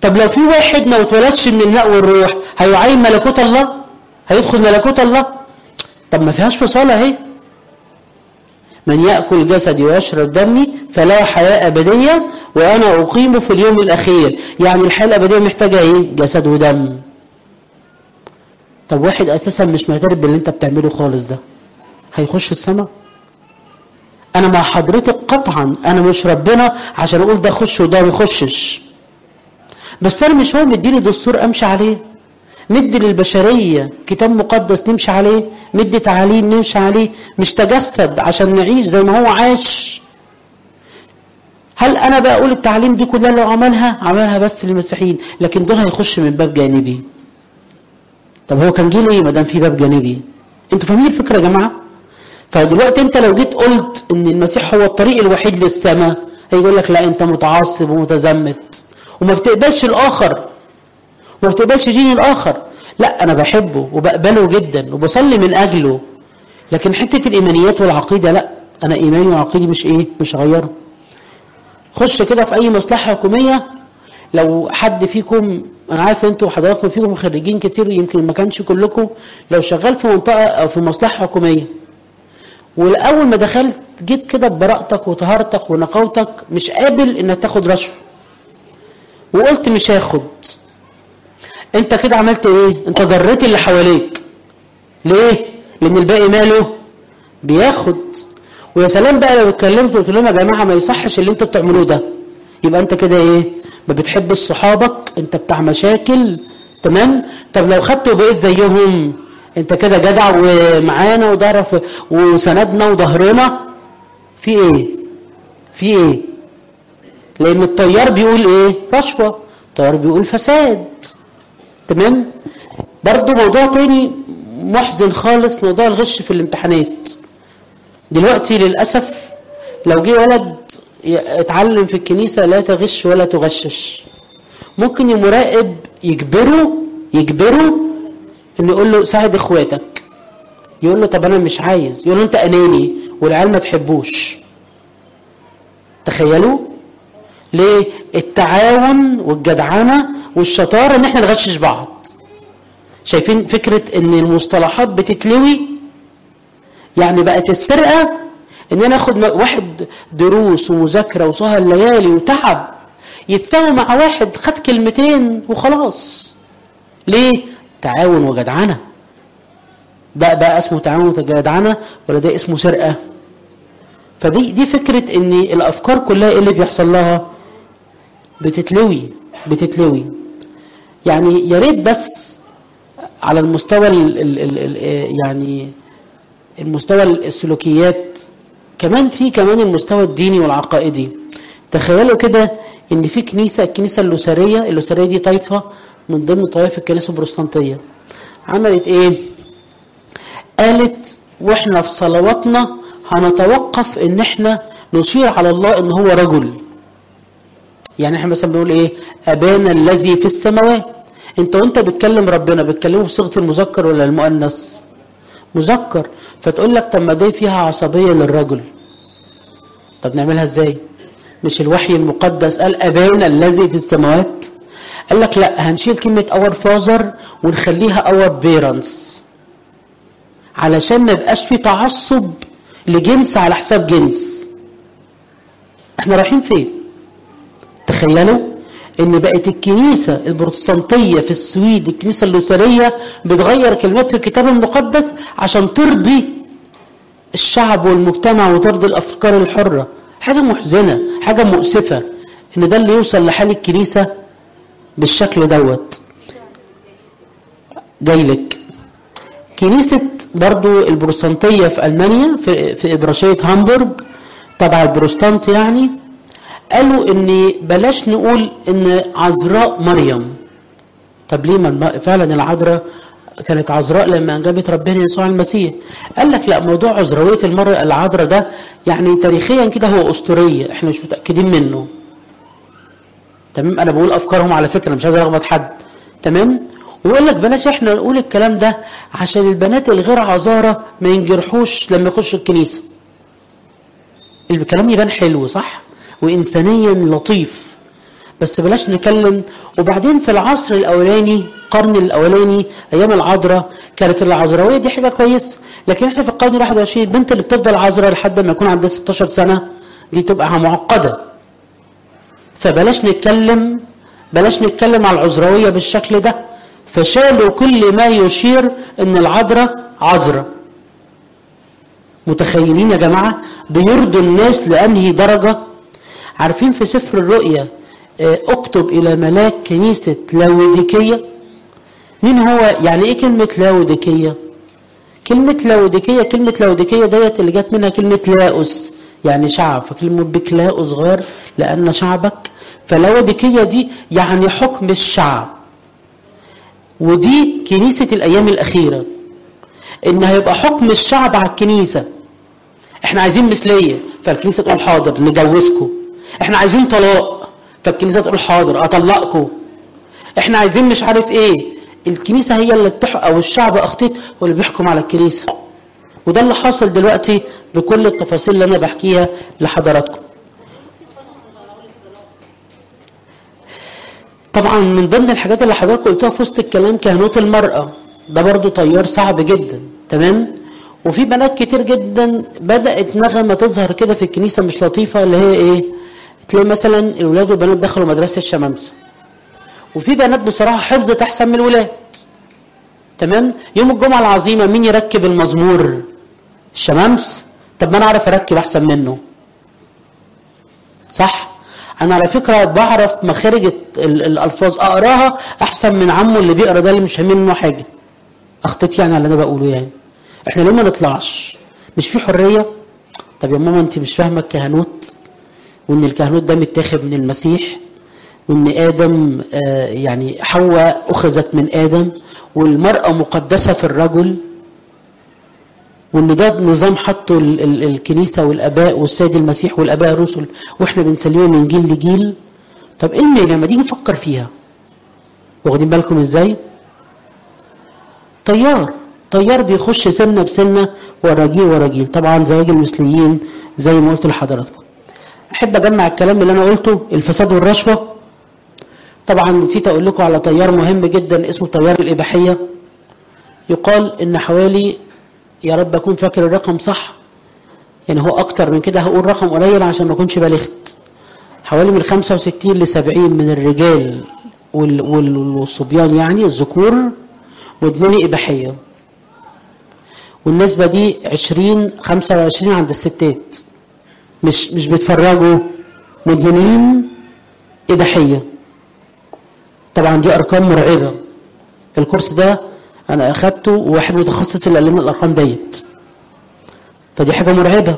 طب لو في واحد ما اتولدش من الماء والروح هيعين ملكوت الله هيدخل ملكوت الله طب ما فيهاش فصال اهي من يأكل جسدي ويشرب دمي فلا حياة أبدية وأنا أقيمه في اليوم الأخير يعني الحياة الأبدية محتاجة إيه؟ جسد ودم طب واحد أساسا مش معترف باللي أنت بتعمله خالص ده هيخش السماء أنا مع حضرتك قطعا أنا مش ربنا عشان أقول ده خش وده ما يخشش بس أنا مش هو مديني دستور أمشي عليه ندي للبشرية كتاب مقدس نمشي عليه ندي تعاليم نمشي عليه مش تجسد عشان نعيش زي ما هو عاش هل انا بقى اقول التعليم دي كلها لو عملها عملها بس للمسيحيين لكن دول هيخش من باب جانبي طب هو كان جه ليه ما دام في باب جانبي انتوا فاهمين الفكره يا جماعه فدلوقتي انت لو جيت قلت ان المسيح هو الطريق الوحيد للسماء هيقول لك لا انت متعصب ومتزمت وما بتقبلش الاخر وما بتقبلش دين الاخر لا انا بحبه وبقبله جدا وبصلي من اجله لكن حته الايمانيات والعقيده لا انا ايماني وعقيدي مش ايه مش هغيره خش كده في اي مصلحه حكوميه لو حد فيكم انا عارف انتوا وحضراتكم فيكم خريجين كتير يمكن ما كانش كلكم لو شغال في منطقه او في مصلحه حكوميه والاول ما دخلت جيت كده ببراءتك وطهارتك ونقاوتك مش قابل انك تاخد رشوه وقلت مش هاخد انت كده عملت ايه انت ضريت اللي حواليك ليه لان الباقي ماله بياخد ويا سلام بقى لو اتكلمت وقلت لهم يا جماعه ما يصحش اللي انتوا بتعملوه ده يبقى انت كده ايه ما بتحبش صحابك انت بتاع مشاكل تمام طب لو خدت وبقيت زيهم انت كده جدع ومعانا وضرف وسندنا وظهرنا في ايه في ايه لان الطيار بيقول ايه رشوه الطيار بيقول فساد تمام برضو موضوع تاني محزن خالص موضوع الغش في الامتحانات دلوقتي للأسف لو جه ولد اتعلم في الكنيسة لا تغش ولا تغشش ممكن المراقب يجبره يجبره انه يقول له ساعد اخواتك يقول له طب انا مش عايز يقول له انت اناني والعيال ما تحبوش تخيلوا ليه التعاون والجدعنه والشطاره ان احنا نغشش بعض شايفين فكره ان المصطلحات بتتلوي يعني بقت السرقه ان انا اخد واحد دروس ومذاكره وسهر ليالي وتعب يتساوي مع واحد خد كلمتين وخلاص ليه تعاون وجدعنه ده بقى اسمه تعاون وجدعنه ولا ده اسمه سرقه فدي دي فكره ان الافكار كلها ايه اللي بيحصل لها بتتلوي بتتلوي يعني يا ريت بس على المستوى ال ال ال ال يعني المستوى السلوكيات كمان في كمان المستوى الديني والعقائدي تخيلوا كده ان في كنيسه الكنيسه اللوثريه اللوثريه دي طائفه من ضمن طوائف الكنيسه البروتستانتيه عملت ايه قالت واحنا في صلواتنا هنتوقف ان احنا نشير على الله ان هو رجل يعني احنا مثلا بنقول ايه ابانا الذي في السماوات انت وانت بتكلم ربنا بتكلمه بصيغه المذكر ولا المؤنث مذكر فتقول لك طب ما دي فيها عصبيه للرجل طب نعملها ازاي مش الوحي المقدس قال ابانا الذي في السماوات قال لك لا هنشيل كلمه اور فازر ونخليها اور بيرنتس علشان ما يبقاش في تعصب لجنس على حساب جنس احنا رايحين فين تخيلوا ان بقت الكنيسه البروتستانتيه في السويد الكنيسه اللوثريه بتغير كلمات في الكتاب المقدس عشان ترضي الشعب والمجتمع وترضي الافكار الحره حاجه محزنه حاجه مؤسفه ان ده اللي يوصل لحال الكنيسه بالشكل دوت جايلك كنيسة برضو البروتستانتية في ألمانيا في, في إبراشية هامبورج تبع البروتستانت يعني قالوا ان بلاش نقول ان عذراء مريم طب ليه ما فعلا العذراء كانت عذراء لما انجبت ربنا يسوع المسيح قال لك لا موضوع عذراويه المراه العذراء ده يعني تاريخيا كده هو اسطوريه احنا مش متاكدين منه تمام انا بقول افكارهم على فكره مش عايز الخبط حد تمام ويقول لك بلاش احنا نقول الكلام ده عشان البنات الغير عذاره ما ينجرحوش لما يخشوا الكنيسه الكلام يبان حلو صح وإنسانيا لطيف بس بلاش نكلم وبعدين في العصر الاولاني القرن الاولاني ايام العذراء كانت العذراويه دي حاجه كويسه لكن احنا في القرن 21 البنت اللي بتفضل عذراء لحد ما يكون عندها 16 سنه دي تبقى معقده فبلاش نتكلم بلاش نتكلم على العذراويه بالشكل ده فشالوا كل ما يشير ان العذراء عذراء متخيلين يا جماعه بيرضوا الناس لانهي درجه عارفين في سفر الرؤيا اكتب الى ملاك كنيسه لاوديكيه مين هو يعني ايه كلمه لاوديكيه كلمه لاوديكيه كلمه لاوديكيه ديت اللي جت منها كلمه لاؤس يعني شعب فكلمه بك لاؤس غير لان شعبك فلاوديكيه دي يعني حكم الشعب ودي كنيسه الايام الاخيره ان هيبقى حكم الشعب على الكنيسه احنا عايزين مثليه فالكنيسه تقول حاضر نجوزكم احنا عايزين طلاق فالكنيسه تقول حاضر اطلقكم احنا عايزين مش عارف ايه الكنيسه هي اللي بتح او الشعب اخطيت هو اللي بيحكم على الكنيسه وده اللي حاصل دلوقتي بكل التفاصيل اللي انا بحكيها لحضراتكم طبعا من ضمن الحاجات اللي حضراتكم قلتوها في وسط الكلام كهنوت المراه ده برضو تيار صعب جدا تمام وفي بنات كتير جدا بدات نغمه تظهر كده في الكنيسه مش لطيفه اللي هي ايه تلاقي مثلا الولاد والبنات دخلوا مدرسه الشمامسه وفي بنات بصراحه حفظت احسن من الولاد تمام يوم الجمعه العظيمه مين يركب المزمور الشمامس طب ما انا اعرف اركب احسن منه صح انا على فكره بعرف مخارج الالفاظ اقراها احسن من عمه اللي بيقرا ده اللي مش فاهم منه حاجه اخطيت يعني على اللي انا بقوله يعني احنا ليه ما نطلعش مش في حريه طب يا ماما انت مش فاهمه الكهنوت وان الكهنوت ده متاخد من المسيح وان ادم آه يعني حواء اخذت من ادم والمراه مقدسه في الرجل وان ده نظام حطه ال ال الكنيسه والاباء والسيد المسيح والاباء الرسل واحنا بنسلمه من جيل لجيل طب ايه اللي لما نيجي نفكر فيها واخدين بالكم ازاي طيار طيار بيخش سنه بسنه ورا جيل ورا جيل طبعا زواج المثليين زي ما قلت لحضراتكم احب اجمع الكلام اللي انا قلته الفساد والرشوه طبعا نسيت اقول لكم على طيار مهم جدا اسمه طيار الاباحيه يقال ان حوالي يا رب اكون فاكر الرقم صح يعني هو اكتر من كده هقول رقم قليل عشان ما اكونش بالغت حوالي من 65 ل 70 من الرجال والصبيان يعني الذكور مدمني اباحيه والنسبه دي 20 25 عند الستات مش مش بيتفرجوا مدمنين اباحيه طبعا دي ارقام مرعبه الكورس ده انا اخدته وواحد متخصص اللي قال لنا الارقام ديت فدي حاجه مرعبه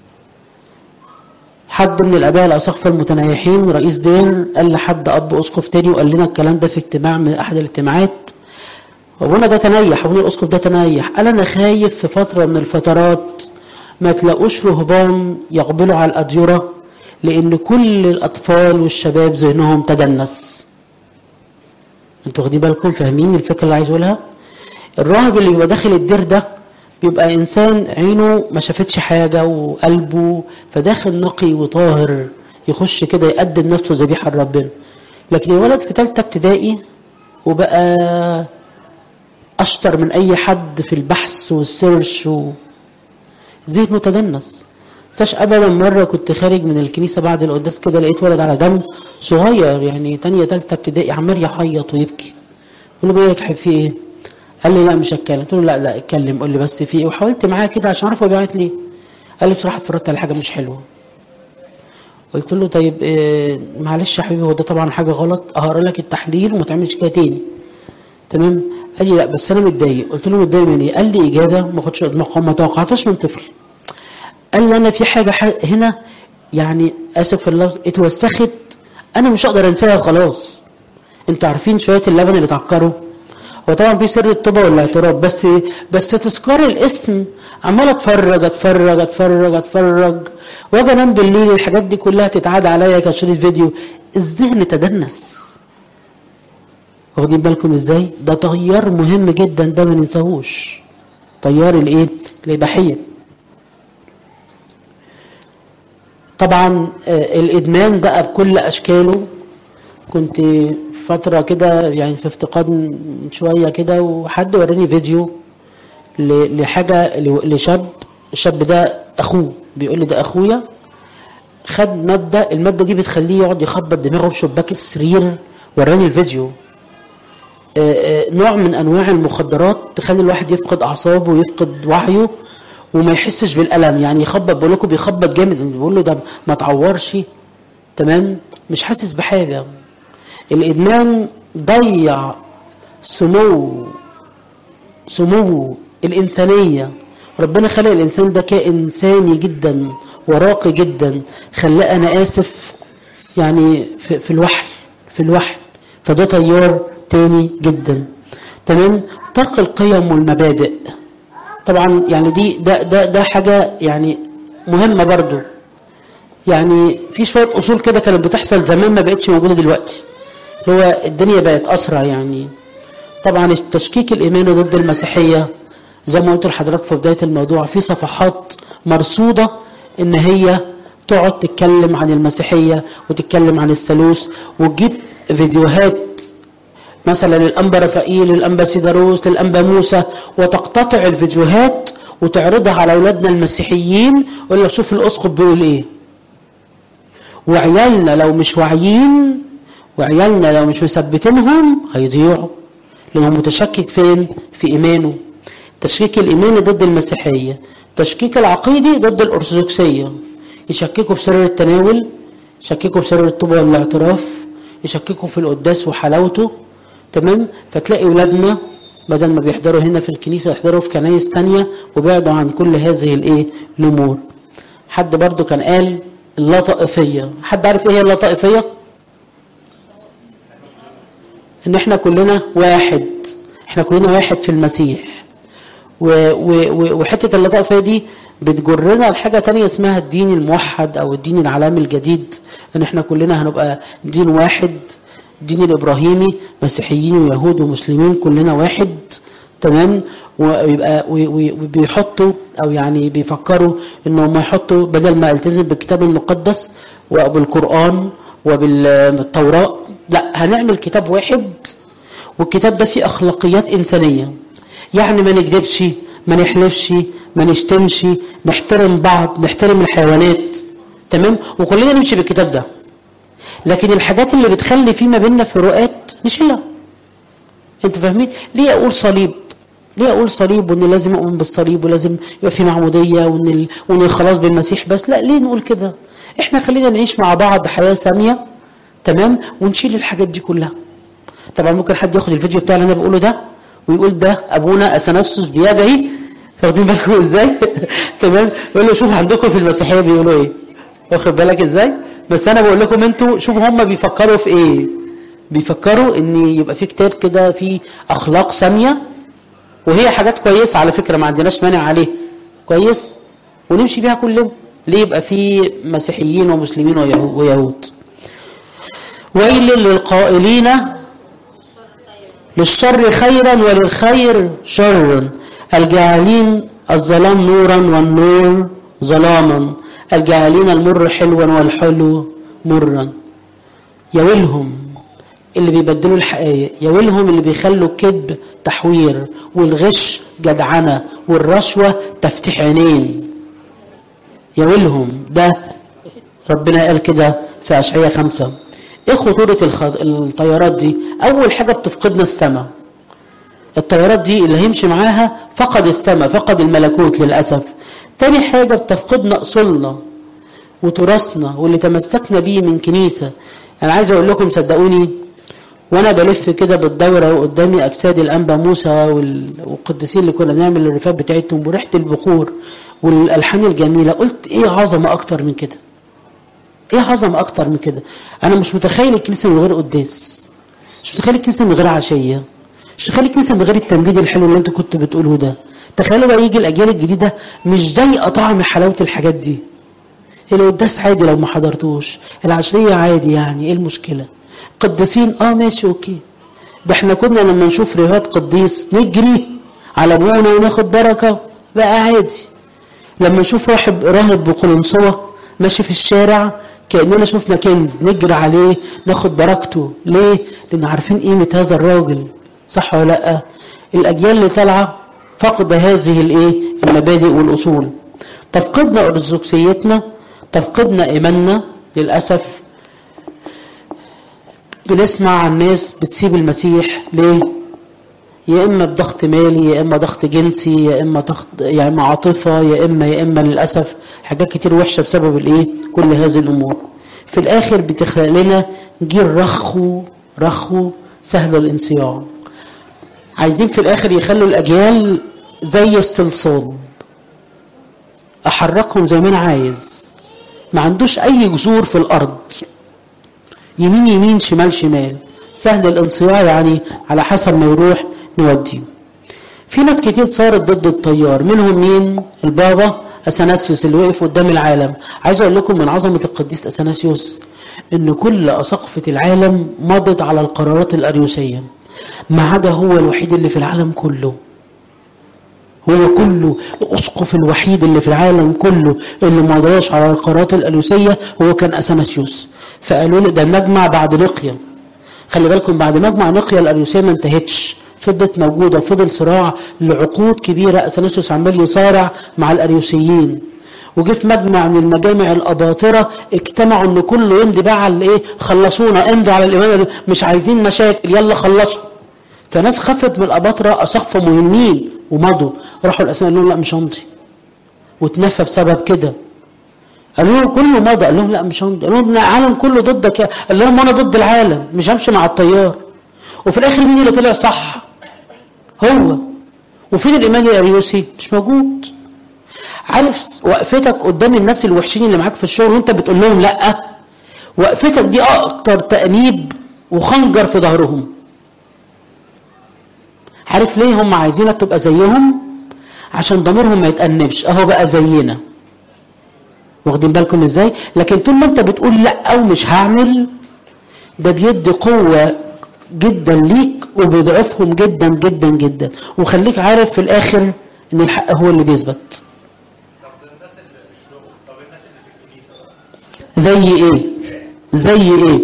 حد من الاباء الاساقفه المتنيحين رئيس دين قال لحد اب اسقف تاني وقال لنا الكلام ده في اجتماع من احد الاجتماعات ابونا ده تنيح ابونا الاسقف ده تنيح قال انا خايف في فتره من الفترات ما تلاقوش رهبان يقبلوا على الاديره لان كل الاطفال والشباب ذهنهم تدنس انتوا واخدين بالكم فاهمين الفكره اللي عايز اقولها الراهب اللي بيبقى داخل الدير ده بيبقى انسان عينه ما شافتش حاجه وقلبه فداخل نقي وطاهر يخش كده يقدم نفسه ذبيحه لربنا لكن الولد في ثالثه ابتدائي وبقى اشطر من اي حد في البحث والسيرش و... ذهنه تدنس ساش ابدا مره كنت خارج من الكنيسه بعد القداس كده لقيت ولد على جنب صغير يعني تانية تالتة ابتدائي عمال يعيط ويبكي قلت له مالك حبيبي في ايه؟ قال لي لا مش هتكلم قلت له لا لا اتكلم قول لي بس في ايه وحاولت معاه كده عشان اعرف هو بيعيط ليه قال لي بصراحه اتفرجت على حاجه مش حلوه قلت له طيب إيه معلش يا حبيبي هو ده طبعا حاجه غلط اقرا لك التحليل وما تعملش كده تاني تمام قال لي لا بس انا متضايق قلت له متضايق من ايه قال لي اجابه ما كنتش ما توقعتهاش من طفل قال لي انا في حاجه هنا يعني اسف في اللفظ اتوسخت انا مش هقدر انساها خلاص انتوا عارفين شويه اللبن اللي اتعكروا هو طبعا في سر التوبه والاعتراف بس بس تذكار الاسم عمال اتفرج اتفرج اتفرج اتفرج واجي انام بالليل الحاجات دي كلها تتعاد عليا كشريط فيديو الذهن تدنس واخدين بالكم ازاي ده تيار مهم جدا ده ما ننساهوش تيار الايه الاباحيه طبعا الادمان بقى بكل اشكاله كنت فترة كده يعني في افتقاد من شوية كده وحد وراني فيديو ل- لحاجة ل- لشاب الشاب ده أخوه بيقول لي ده أخويا خد مادة المادة دي بتخليه يقعد يخبط دماغه في شباك السرير وراني الفيديو آه، آه، نوع من أنواع المخدرات تخلي الواحد يفقد أعصابه ويفقد وعيه وما يحسش بالألم يعني يخبط بقول لكم بيخبط جامد بيقول له ده ما تعورش تمام مش حاسس بحاجة الإدمان ضيع سمو سمو الإنسانية ربنا خلق الإنسان ده كائن سامي جدا وراقي جدا خلاه أنا آسف يعني في, في الوحل في الوحل فده تيار تاني جدا تمام ترك القيم والمبادئ طبعا يعني دي ده ده ده حاجة يعني مهمة برضو يعني في شوية أصول كده كانت بتحصل زمان ما بقتش موجودة دلوقتي اللي هو الدنيا بقت أسرع يعني طبعا التشكيك الإيماني ضد المسيحية زي ما قلت لحضرتك في بداية الموضوع في صفحات مرصودة إن هي تقعد تتكلم عن المسيحية وتتكلم عن الثالوث وتجيب فيديوهات مثلا للأنبا رفائيل للأنبا سيداروس للأنبا موسى وتقتطع الفيديوهات وتعرضها على أولادنا المسيحيين ولا شوف الأسقف بيقول إيه وعيالنا لو مش واعيين وعيالنا لو مش مثبتينهم هيضيعوا لأنه متشكك فين في إيمانه التشكيك الإيماني ضد المسيحية التشكيك العقيدي ضد الأرثوذكسية يشككوا في سر التناول يشككوا في سر التوبة والاعتراف يشككوا في القداس وحلاوته تمام فتلاقي ولادنا بدل ما بيحضروا هنا في الكنيسة يحضروا في كنايس تانية وبعدوا عن كل هذه الايه الامور حد برضو كان قال اللطائفية حد عارف ايه هي اللطائفية ان احنا كلنا واحد احنا كلنا واحد في المسيح و و و وحتة اللطائفية دي بتجرنا لحاجة تانية اسمها الدين الموحد او الدين العالمي الجديد ان احنا كلنا هنبقى دين واحد الدين الابراهيمي مسيحيين ويهود ومسلمين كلنا واحد تمام ويبقى وبيحطوا او يعني بيفكروا انهم يحطوا بدل ما التزم بالكتاب المقدس وبالقران وبالتوراه لا هنعمل كتاب واحد والكتاب ده فيه اخلاقيات انسانيه يعني ما نكذبش ما نحلفش ما نشتمش نحترم بعض نحترم الحيوانات تمام وكلنا نمشي بالكتاب ده لكن الحاجات اللي بتخلي في ما بيننا فروقات نشيلها انت فاهمين ليه اقول صليب ليه اقول صليب وان لازم اؤمن بالصليب ولازم يبقى في معموديه وان ال... وان الخلاص بالمسيح بس لا ليه نقول كده احنا خلينا نعيش مع بعض حياه ساميه تمام ونشيل الحاجات دي كلها طبعا ممكن حد ياخد الفيديو بتاع اللي انا بقوله ده ويقول ده ابونا اثناسوس بيدعي واخدين بالكم ازاي تمام يقول له شوف عندكم في المسيحيه بيقولوا ايه واخد بالك ازاي بس انا بقول لكم انتوا شوفوا هم بيفكروا في ايه بيفكروا ان يبقى في كتاب كده فيه اخلاق ساميه وهي حاجات كويسه على فكره ما عندناش مانع عليه كويس ونمشي بيها كلنا ليه يبقى في مسيحيين ومسلمين ويهود ويل للقائلين للشر خيرا وللخير شرا الجاعلين الظلام نورا والنور ظلاما الجاعلين المر حلوا والحلو مرا يويلهم اللي بيبدلوا الحقائق يويلهم اللي بيخلوا الكذب تحوير والغش جدعنة والرشوة تفتح عينين يويلهم ده ربنا قال كده في أشعية خمسة ايه خطورة الخض... الطيارات دي اول حاجة بتفقدنا السماء الطيارات دي اللي هيمشي معاها فقد السماء فقد الملكوت للأسف تاني حاجة بتفقدنا أصولنا وتراثنا واللي تمسكنا بيه من كنيسة أنا عايز أقول لكم صدقوني وأنا بلف كده بالدورة وقدامي أجساد الأنبا موسى والقديسين اللي كنا بنعمل الرفات بتاعتهم وريحة البخور والألحان الجميلة قلت إيه عظمة أكتر من كده إيه عظمة أكتر من كده أنا مش متخيل الكنيسة من غير قداس مش متخيل الكنيسة من غير عشية مش متخيل الكنيسة من غير التمجيد الحلو اللي أنت كنت بتقوله ده تخيلوا بقى يجي الأجيال الجديدة مش ضايقة طعم حلاوة الحاجات دي القداس عادي لو ما حضرتوش العشرية عادي يعني ايه المشكلة قديسين اه ماشي اوكي ده احنا كنا لما نشوف رهات قديس نجري على ابونا وناخد بركة بقى عادي لما نشوف راهب راهب بقلنسوة ماشي في الشارع كأننا شفنا كنز نجري عليه ناخد بركته ليه؟ لأن عارفين قيمة هذا الراجل صح ولا لأ؟ الأجيال اللي طالعة فقد هذه الايه؟ المبادئ والأصول تفقدنا أرثوذكسيتنا تفقدنا إيماننا للأسف بنسمع عن ناس بتسيب المسيح ليه؟ يا اما بضغط مالي يا اما ضغط جنسي يا اما ضغط يا اما عاطفه يا اما يا اما للاسف حاجات كتير وحشه بسبب الايه كل هذه الامور في الاخر بتخلق لنا جيل رخو رخو سهل الانصياع عايزين في الاخر يخلوا الاجيال زي الصلصال احركهم زي ما انا عايز ما عندوش اي جذور في الارض يمين يمين شمال شمال سهل الانصياع يعني على حسب ما يروح نوديه في ناس كتير صارت ضد التيار منهم مين البابا اثناسيوس اللي وقف قدام العالم عايز اقول لكم من عظمه القديس اثناسيوس ان كل اساقفه العالم مضت على القرارات الاريوسيه ما عدا هو الوحيد اللي في العالم كله هو كله الاسقف الوحيد اللي في العالم كله اللي ما ضاش على القرارات الالوسيه هو كان اثناسيوس فقالوا له ده مجمع بعد نقيه خلي بالكم بعد مجمع نقيه الاريوسيه ما انتهتش فضلت موجوده وفضل صراع لعقود كبيره اثناسيوس عمال يصارع مع الاريوسيين وجه في مجمع من المجامع الاباطره اجتمعوا ان كله يمضي بقى على الايه خلصونا امضوا على الايمان مش عايزين مشاكل يلا خلصوا فناس خفت من الاباطره اساقفه مهمين ومضوا راحوا الاسماء قالوا لهم لا مش همضي واتنفى بسبب كده قالوا له كله مضى قال لهم لا مش همضي قالوا لهم العالم كله ضدك قال لهم انا ضد العالم مش همشي مع التيار وفي الاخر مين اللي طلع صح هو وفين الايمان الاريوسي مش موجود عارف وقفتك قدام الناس الوحشين اللي معاك في الشغل وانت بتقول لهم لا وقفتك دي اكتر تانيب وخنجر في ظهرهم عارف ليه هم عايزينك تبقى زيهم عشان ضميرهم ما يتأنبش اهو بقى زينا واخدين بالكم ازاي لكن طول ما انت بتقول لا او مش هعمل ده بيدي قوة جدا ليك وبيضعفهم جدا جدا جدا وخليك عارف في الاخر ان الحق هو اللي بيثبت زي ايه زي ايه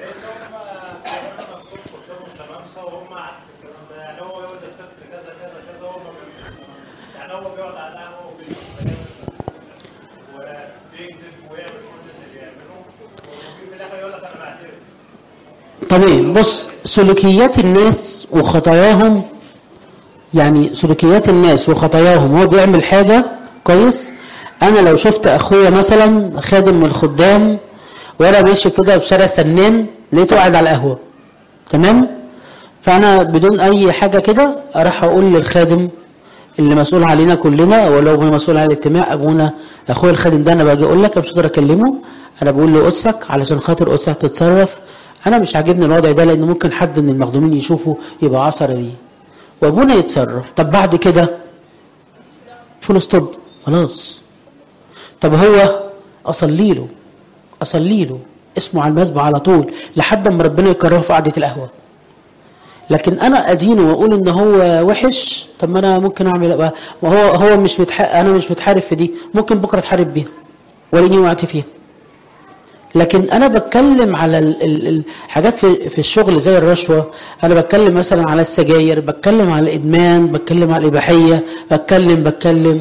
طبيعي بص سلوكيات الناس وخطاياهم يعني سلوكيات الناس وخطاياهم هو بيعمل حاجة كويس انا لو شفت اخويا مثلا خادم من الخدام وانا ماشي كده في شارع سنان لقيته قاعد على القهوة تمام فانا بدون اي حاجة كده اروح اقول للخادم اللي مسؤول علينا كلنا ولو هو مسؤول على الاجتماع ابونا اخويا الخادم ده انا باجي اقول لك مش قادر اكلمه انا بقول له قدسك علشان خاطر قدسك تتصرف انا مش عاجبني الوضع ده لان ممكن حد من المخدومين يشوفه يبقى عصر ليه وابونا يتصرف طب بعد كده فول ستوب خلاص طب هو اصلي له اصلي له اسمه على المسبح على طول لحد ما ربنا يكرهه في قعده القهوه لكن انا ادينه واقول ان هو وحش طب ما انا ممكن اعمل بقى ما هو هو مش متح... انا مش متحارب في دي ممكن بكره اتحارب بيها ولاني وقعت فيها لكن انا بتكلم على الحاجات في, في الشغل زي الرشوه انا بتكلم مثلا على السجاير بتكلم على الادمان بتكلم على الاباحيه بتكلم بتكلم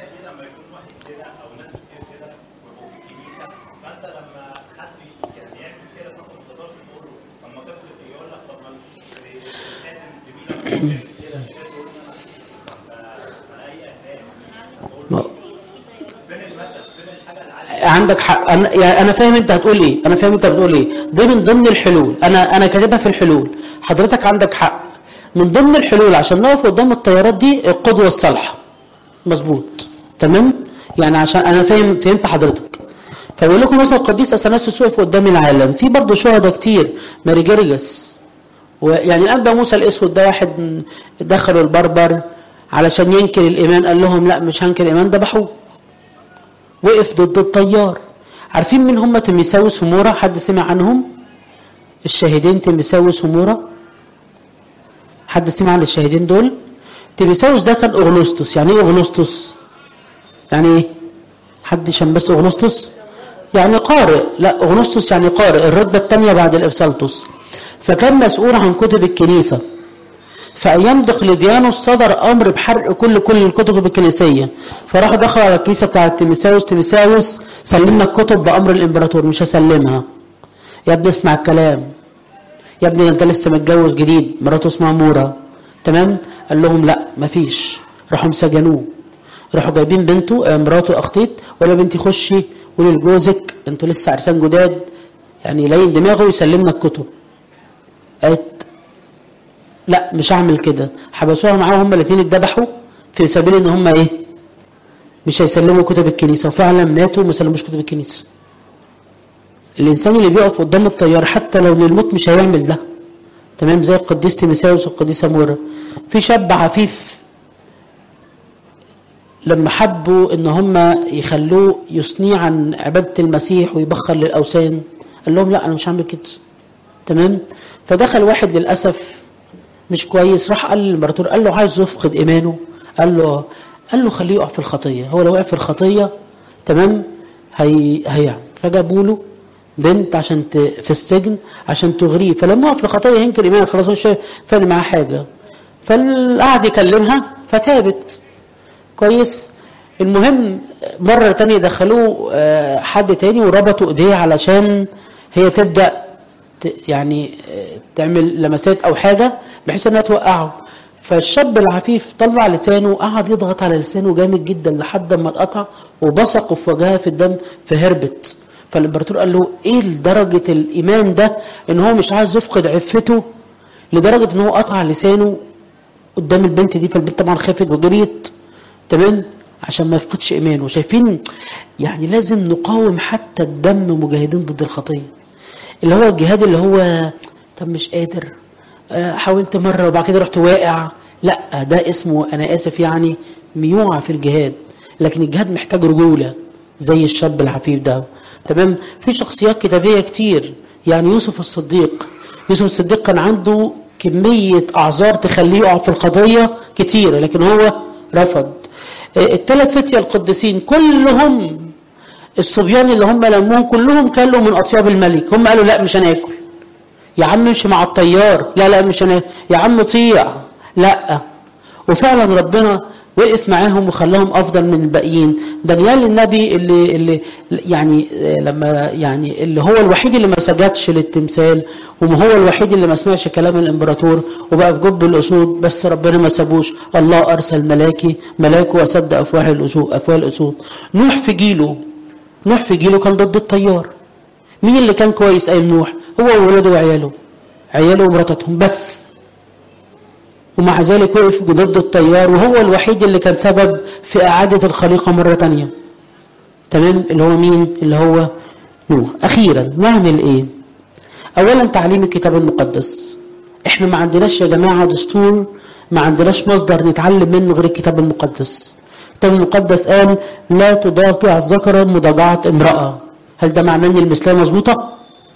عندك حق أنا, يعني انا فاهم انت هتقول ايه انا فاهم انت بتقول ايه دي من ضمن الحلول انا انا كاتبها في الحلول حضرتك عندك حق من ضمن الحلول عشان نقف قدام التيارات دي القدوه الصالحه مظبوط تمام يعني عشان انا فاهم فهمت حضرتك فبقول لكم مثلا القديس اثناسيوس وقف قدام العالم في برضه شهداء كتير ماري جرجس ويعني الانبا موسى الاسود ده واحد دخلوا البربر علشان ينكر الايمان قال لهم لا مش هنكر الايمان ذبحوه وقف ضد الطيار عارفين مين هم تيميساوس ومورا حد سمع عنهم الشاهدين تيميساوس ومورا حد سمع عن الشاهدين دول تيميساوس ده كان اغنوستوس يعني ايه اغنوستوس يعني ايه حد شان بس اغنوستوس يعني قارئ لا اغنسطس يعني قارئ الرتبه الثانيه بعد الابسلطس فكان مسؤول عن كتب الكنيسه فايام دقلديانوس صدر امر بحرق كل كل الكتب الكنيسيه فراح دخل على الكنيسه بتاعه تيمساوس تيمساوس سلمنا الكتب بامر الامبراطور مش هسلمها يا ابني اسمع الكلام يا ابني انت لسه متجوز جديد مراته اسمها مورا تمام قال لهم لا مفيش راحوا مسجنوه راحوا جايبين بنته آه، مراته اختيت ولا بنتي خشي قولي لجوزك انتوا لسه عرسان جداد يعني يلين دماغه ويسلمنا الكتب قالت لا مش هعمل كده حبسوها معاهم هما الاثنين اتذبحوا في سبيل ان هما ايه مش هيسلموا كتب الكنيسه وفعلا ماتوا وما سلموش كتب الكنيسه الانسان اللي بيقف قدام الطيار حتى لو للموت مش هيعمل ده تمام زي القديس تيمساوس والقديسه مورا في شاب عفيف لما حبوا ان هم يخلوه يثني عن عباده المسيح ويبخر للاوثان قال لهم لا انا مش هعمل كده تمام فدخل واحد للاسف مش كويس راح قال للامبراطور قال له عايز يفقد ايمانه قال له قال له خليه يقع في الخطيه هو لو وقع في الخطيه تمام هي هيعمل فجابوا له بنت عشان ت... في السجن عشان تغريه فلما وقع في الخطيه ينكر ايمانه خلاص مش فارق معاه حاجه فقعد يكلمها فتابت كويس المهم مرة تانية دخلوه آه، حد تاني وربطوا ايديه علشان هي تبدأ ت- يعني آه، تعمل لمسات او حاجة بحيث انها توقعه فالشاب العفيف طلع لسانه وقعد يضغط على لسانه جامد جدا لحد ما اتقطع وبصقه في وجهها في الدم فهربت فالامبراطور قال له ايه درجة الايمان ده ان هو مش عايز يفقد عفته لدرجة ان هو قطع لسانه قدام البنت دي فالبنت طبعا خافت وجريت تمام عشان ما يفقدش ايمانه شايفين يعني لازم نقاوم حتى الدم مجاهدين ضد الخطيه اللي هو الجهاد اللي هو طب مش قادر آه، حاولت مره وبعد كده رحت واقع لا ده اسمه انا اسف يعني ميوعة في الجهاد لكن الجهاد محتاج رجوله زي الشاب العفيف ده تمام في شخصيات كتابيه كتير يعني يوسف الصديق يوسف الصديق كان عنده كميه اعذار تخليه يقع في القضيه كتيره لكن هو رفض الثلاث فتية القديسين كلهم الصبيان اللي هم لموهم كلهم كلوا من اطياب الملك هم قالوا لا مش هناكل يا عم امشي مع الطيار لا لا مش هناكل يا عم طيع لا وفعلا ربنا وقف معاهم وخلاهم افضل من الباقيين دانيال النبي اللي اللي يعني لما يعني اللي هو الوحيد اللي ما سجدش للتمثال وما هو الوحيد اللي ما سمعش كلام الامبراطور وبقى في جب الاسود بس ربنا ما سابوش الله ارسل ملاكي ملاكه وسد افواه الاسود افواه الاسود نوح في جيله نوح في جيله كان ضد الطيار مين اللي كان كويس ايام نوح هو وولاده وعياله عياله ومراتهم بس ومع ذلك وقف ضد التيار وهو الوحيد اللي كان سبب في إعادة الخليقة مرة تانية تمام اللي هو مين اللي هو نوح أخيرا نعمل إيه أولا تعليم الكتاب المقدس إحنا ما عندناش يا جماعة دستور ما عندناش مصدر نتعلم منه غير الكتاب المقدس الكتاب المقدس قال لا تضاجع ذكرا مضاجعة امرأة هل ده معناه ان المثلية مظبوطة؟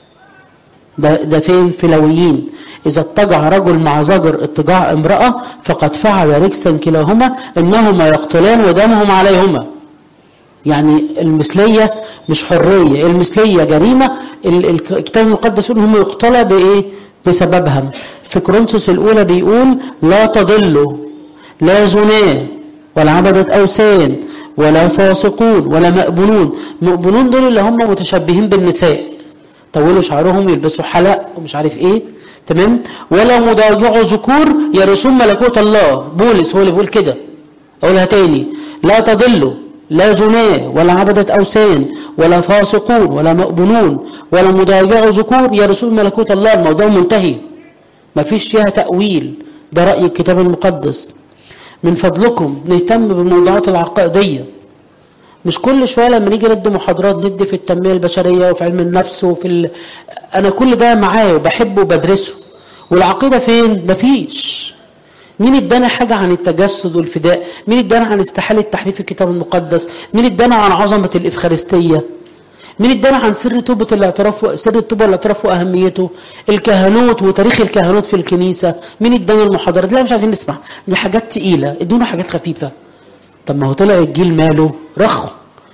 ده ده فين في لويين إذا اضطجع رجل مع زجر اضطجاع امرأة فقد فعل ركسا كلاهما إنهما يقتلان ودمهم عليهما يعني المثلية مش حرية المثلية جريمة ال- الكتاب المقدس يقول هم يقتلى بإيه بسببها في كورنثوس الأولى بيقول لا تضلوا لا زنا ولا عبدة أوثان ولا فاسقون ولا مأبونون مأبونون دول اللي هم متشبهين بالنساء طولوا شعرهم يلبسوا حلق ومش عارف ايه تمام ولا مضاجعوا ذكور يرثون ملكوت الله بولس هو اللي بيقول كده اقولها تاني لا تضلوا لا زنا ولا عبدة أوثان ولا فاسقون ولا مأبونون ولا مضاجعوا ذكور يرثون ملكوت الله الموضوع منتهي ما فيش فيها تأويل ده رأي الكتاب المقدس من فضلكم نهتم بالموضوعات العقائدية مش كل شويه لما نيجي ندي محاضرات ندي في التنميه البشريه وفي علم النفس وفي ال... انا كل ده معاه وبحبه وبدرسه والعقيده فين مفيش مين ادانا حاجه عن التجسد والفداء مين ادانا عن استحاله تحريف الكتاب المقدس مين ادانا عن عظمه الافخارستيه مين ادانا عن سر توبه الاعتراف سر التوبه والاعتراف واهميته الكهنوت وتاريخ الكهنوت في الكنيسه مين ادانا المحاضرات لا مش عايزين نسمع دي حاجات تقيله ادونا حاجات خفيفه طب ما هو طلع الجيل ماله رخو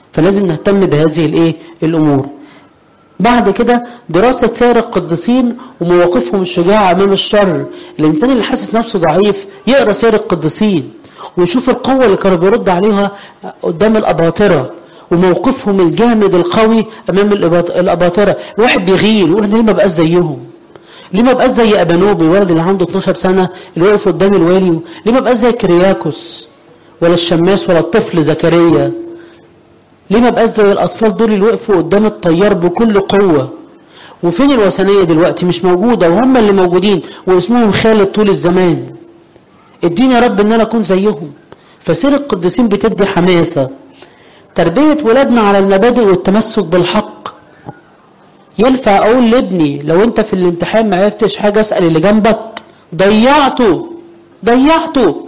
فلازم نهتم بهذه الايه الامور بعد كده دراسة سير القديسين ومواقفهم الشجاعة أمام الشر الإنسان اللي حاسس نفسه ضعيف يقرأ سير القديسين ويشوف القوة اللي كانوا بيرد عليها قدام الأباطرة وموقفهم الجامد القوي أمام الأباطرة الواحد بيغير يقول أنا ليه ما بقاش زيهم ليه ما بقاش زي أبانوبي الولد اللي عنده 12 سنة اللي واقف قدام الوالي ليه ما بقاش زي كرياكوس ولا الشماس ولا الطفل زكريا ليه ما بقاش زي الأطفال دول اللي وقفوا قدام الطيار بكل قوة وفين الوثنية دلوقتي مش موجودة وهم اللي موجودين واسمهم خالد طول الزمان اديني يا رب ان انا اكون زيهم فسير القديسين بتدي حماسة تربية ولادنا على المبادئ والتمسك بالحق ينفع اقول لابني لو انت في الامتحان ما عرفتش حاجة اسأل اللي جنبك ضيعته ضيعته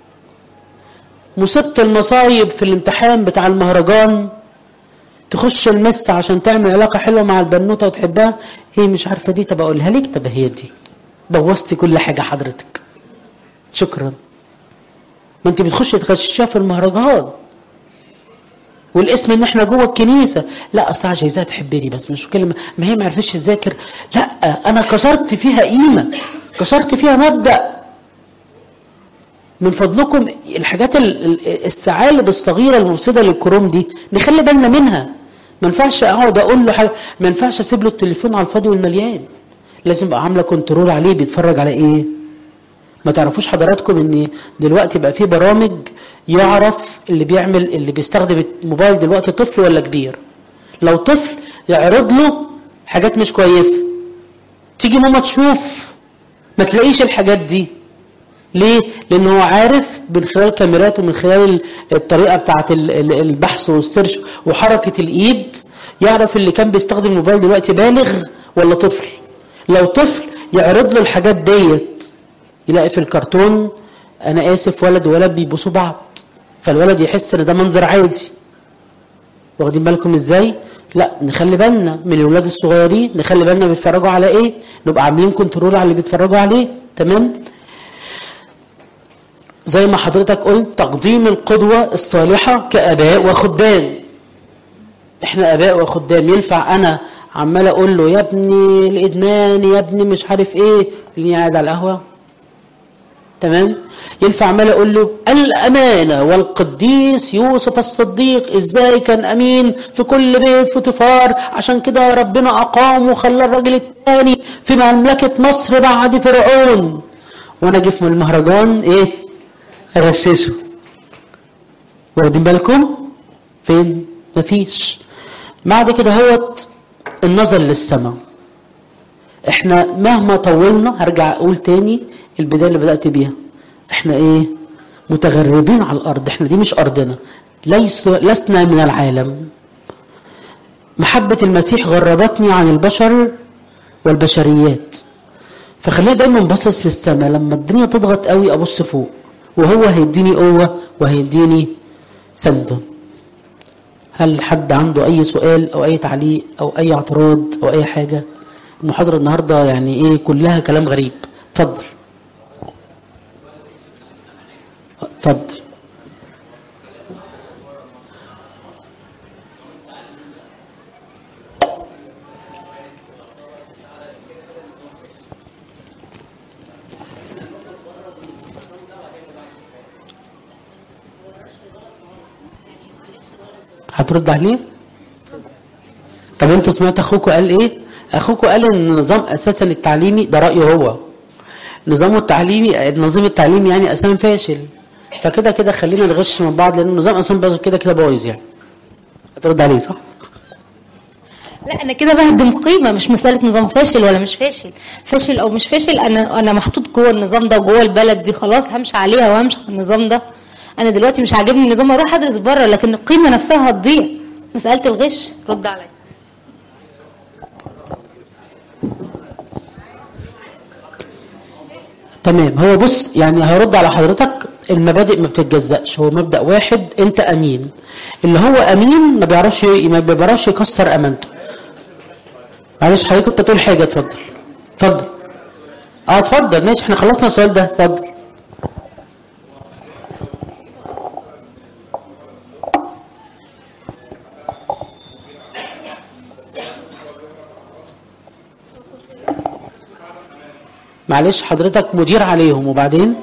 مصيبة المصايب في الامتحان بتاع المهرجان تخش المس عشان تعمل علاقة حلوة مع البنوتة وتحبها هي مش عارفة دي طب اقولها لك طب هي دي بوظتي كل حاجة حضرتك شكرا ما انت بتخش تغششها في المهرجان والاسم ان احنا جوه الكنيسه لا اصل عايزاها تحبني بس مش كلمه ما هي ما عرفتش تذاكر لا انا كسرت فيها قيمه كسرت فيها مبدا من فضلكم الحاجات الثعالب الصغيره المفسده للكروم دي نخلي بالنا منها ما ينفعش اقعد اقول له حاجه ما ينفعش اسيب له التليفون على الفاضي والمليان لازم ابقى عامله كنترول عليه بيتفرج على ايه ما تعرفوش حضراتكم ان دلوقتي بقى في برامج يعرف اللي بيعمل اللي بيستخدم الموبايل دلوقتي طفل ولا كبير لو طفل يعرض له حاجات مش كويسه تيجي ماما تشوف ما تلاقيش الحاجات دي ليه؟ لأن هو عارف من خلال كاميرات ومن خلال الطريقة بتاعة البحث والسيرش وحركة الإيد يعرف اللي كان بيستخدم الموبايل دلوقتي بالغ ولا طفل لو طفل يعرض له الحاجات ديت يلاقي في الكرتون أنا آسف ولد وولد بيبوسوا بعض فالولد يحس إن ده منظر عادي واخدين بالكم إزاي؟ لا نخلي بالنا من الولاد الصغيرين نخلي بالنا بيتفرجوا على ايه نبقى عاملين كنترول على اللي بيتفرجوا عليه تمام زي ما حضرتك قلت تقديم القدوة الصالحة كأباء وخدام احنا أباء وخدام ينفع أنا عمال أقول له يا ابني الإدمان يا ابني مش عارف إيه اللي قاعد على القهوة تمام ينفع عمال أقول له الأمانة والقديس يوسف الصديق إزاي كان أمين في كل بيت فطفار عشان كده ربنا أقام وخلى الراجل الثاني في مملكة مصر بعد فرعون وأنا أجي في المهرجان إيه غششه واخدين بالكم فين مفيش بعد كده هوت النظر للسماء احنا مهما طولنا هرجع اقول تاني البدايه اللي بدات بيها احنا ايه متغربين على الارض احنا دي مش ارضنا ليس لسنا من العالم محبه المسيح غربتني عن البشر والبشريات فخلينا دايما باصص للسماء لما الدنيا تضغط قوي ابص فوق وهو هيديني قوة وهيديني سند هل حد عنده أي سؤال أو أي تعليق أو أي اعتراض أو أي حاجة المحاضرة النهاردة يعني إيه كلها كلام غريب اتفضل اتفضل هترد عليه طب انتوا سمعت اخوكوا قال ايه اخوكوا قال ان النظام اساسا التعليمي ده رايه هو نظامه التعليمي النظام التعليمي يعني اساسا فاشل فكده كده خلينا نغش من بعض لان النظام اصلا كده كده بايظ يعني هترد عليه صح لا انا كده بهدم قيمه مش مساله نظام فاشل ولا مش فاشل فاشل او مش فاشل انا انا محطوط جوه النظام ده وجوه البلد دي خلاص همشي عليها وهمشي على النظام ده انا دلوقتي مش عاجبني النظام اروح ادرس بره لكن القيمه نفسها هتضيع مساله الغش رد عليا تمام هو بص يعني هيرد على حضرتك المبادئ ما بتتجزأش هو مبدأ واحد انت امين اللي هو امين ما بيعرفش ما بيعرفش يكسر امانته معلش حضرتك كنت تقول حاجه اتفضل اتفضل اه اتفضل ماشي احنا خلصنا السؤال ده اتفضل معلش حضرتك مدير عليهم وبعدين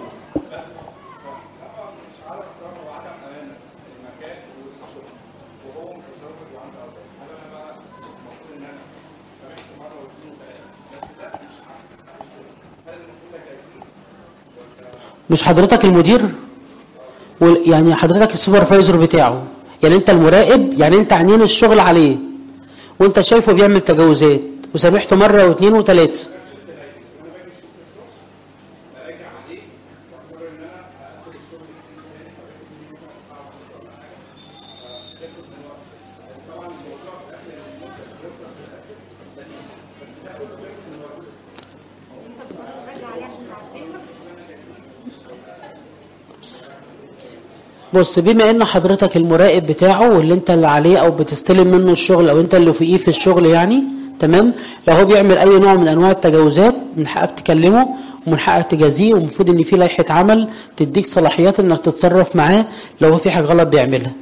مش حضرتك المدير وال- يعني حضرتك السوبرفايزر بتاعه يعني انت المراقب يعني انت عنين الشغل عليه وانت شايفه بيعمل تجاوزات وسامحته مره واثنين وثلاثه بص بما ان حضرتك المراقب بتاعه واللي انت اللي عليه او بتستلم منه الشغل او انت اللي فوقيه في الشغل يعني تمام لو هو بيعمل اي نوع من انواع التجاوزات من حقك تكلمه ومن حقك تجازيه ومفروض ان في لائحه عمل تديك صلاحيات انك تتصرف معاه لو هو في حاجه غلط بيعملها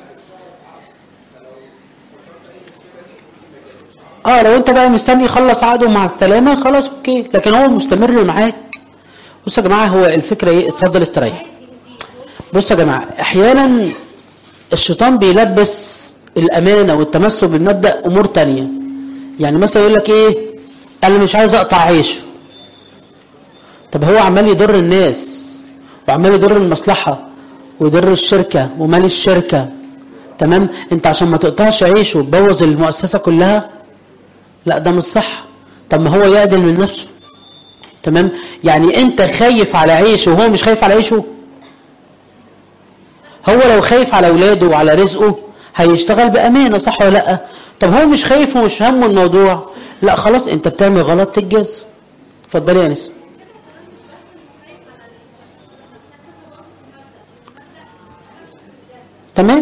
اه لو انت بقى مستني يخلص عقده مع السلامه خلاص اوكي لكن هو مستمر معاك بصوا يا جماعه هو الفكره ايه اتفضل استريح بصوا يا جماعه احيانا الشيطان بيلبس الامانه والتمسك بالمبدا امور تانية يعني مثلا يقول لك ايه انا مش عايز اقطع عيشه طب هو عمال يضر الناس وعمال يضر المصلحه ويضر الشركه ومال الشركه تمام انت عشان ما تقطعش عيشه وتبوظ المؤسسه كلها لا ده مش صح طب ما هو يعدل من نفسه تمام يعني انت خايف على عيشه وهو مش خايف على عيشه هو لو خايف على اولاده وعلى رزقه هيشتغل بامانه صح ولا لا طب هو مش خايف ومش همه الموضوع لا خلاص انت بتعمل غلط تتجاز اتفضلي يا نسا تمام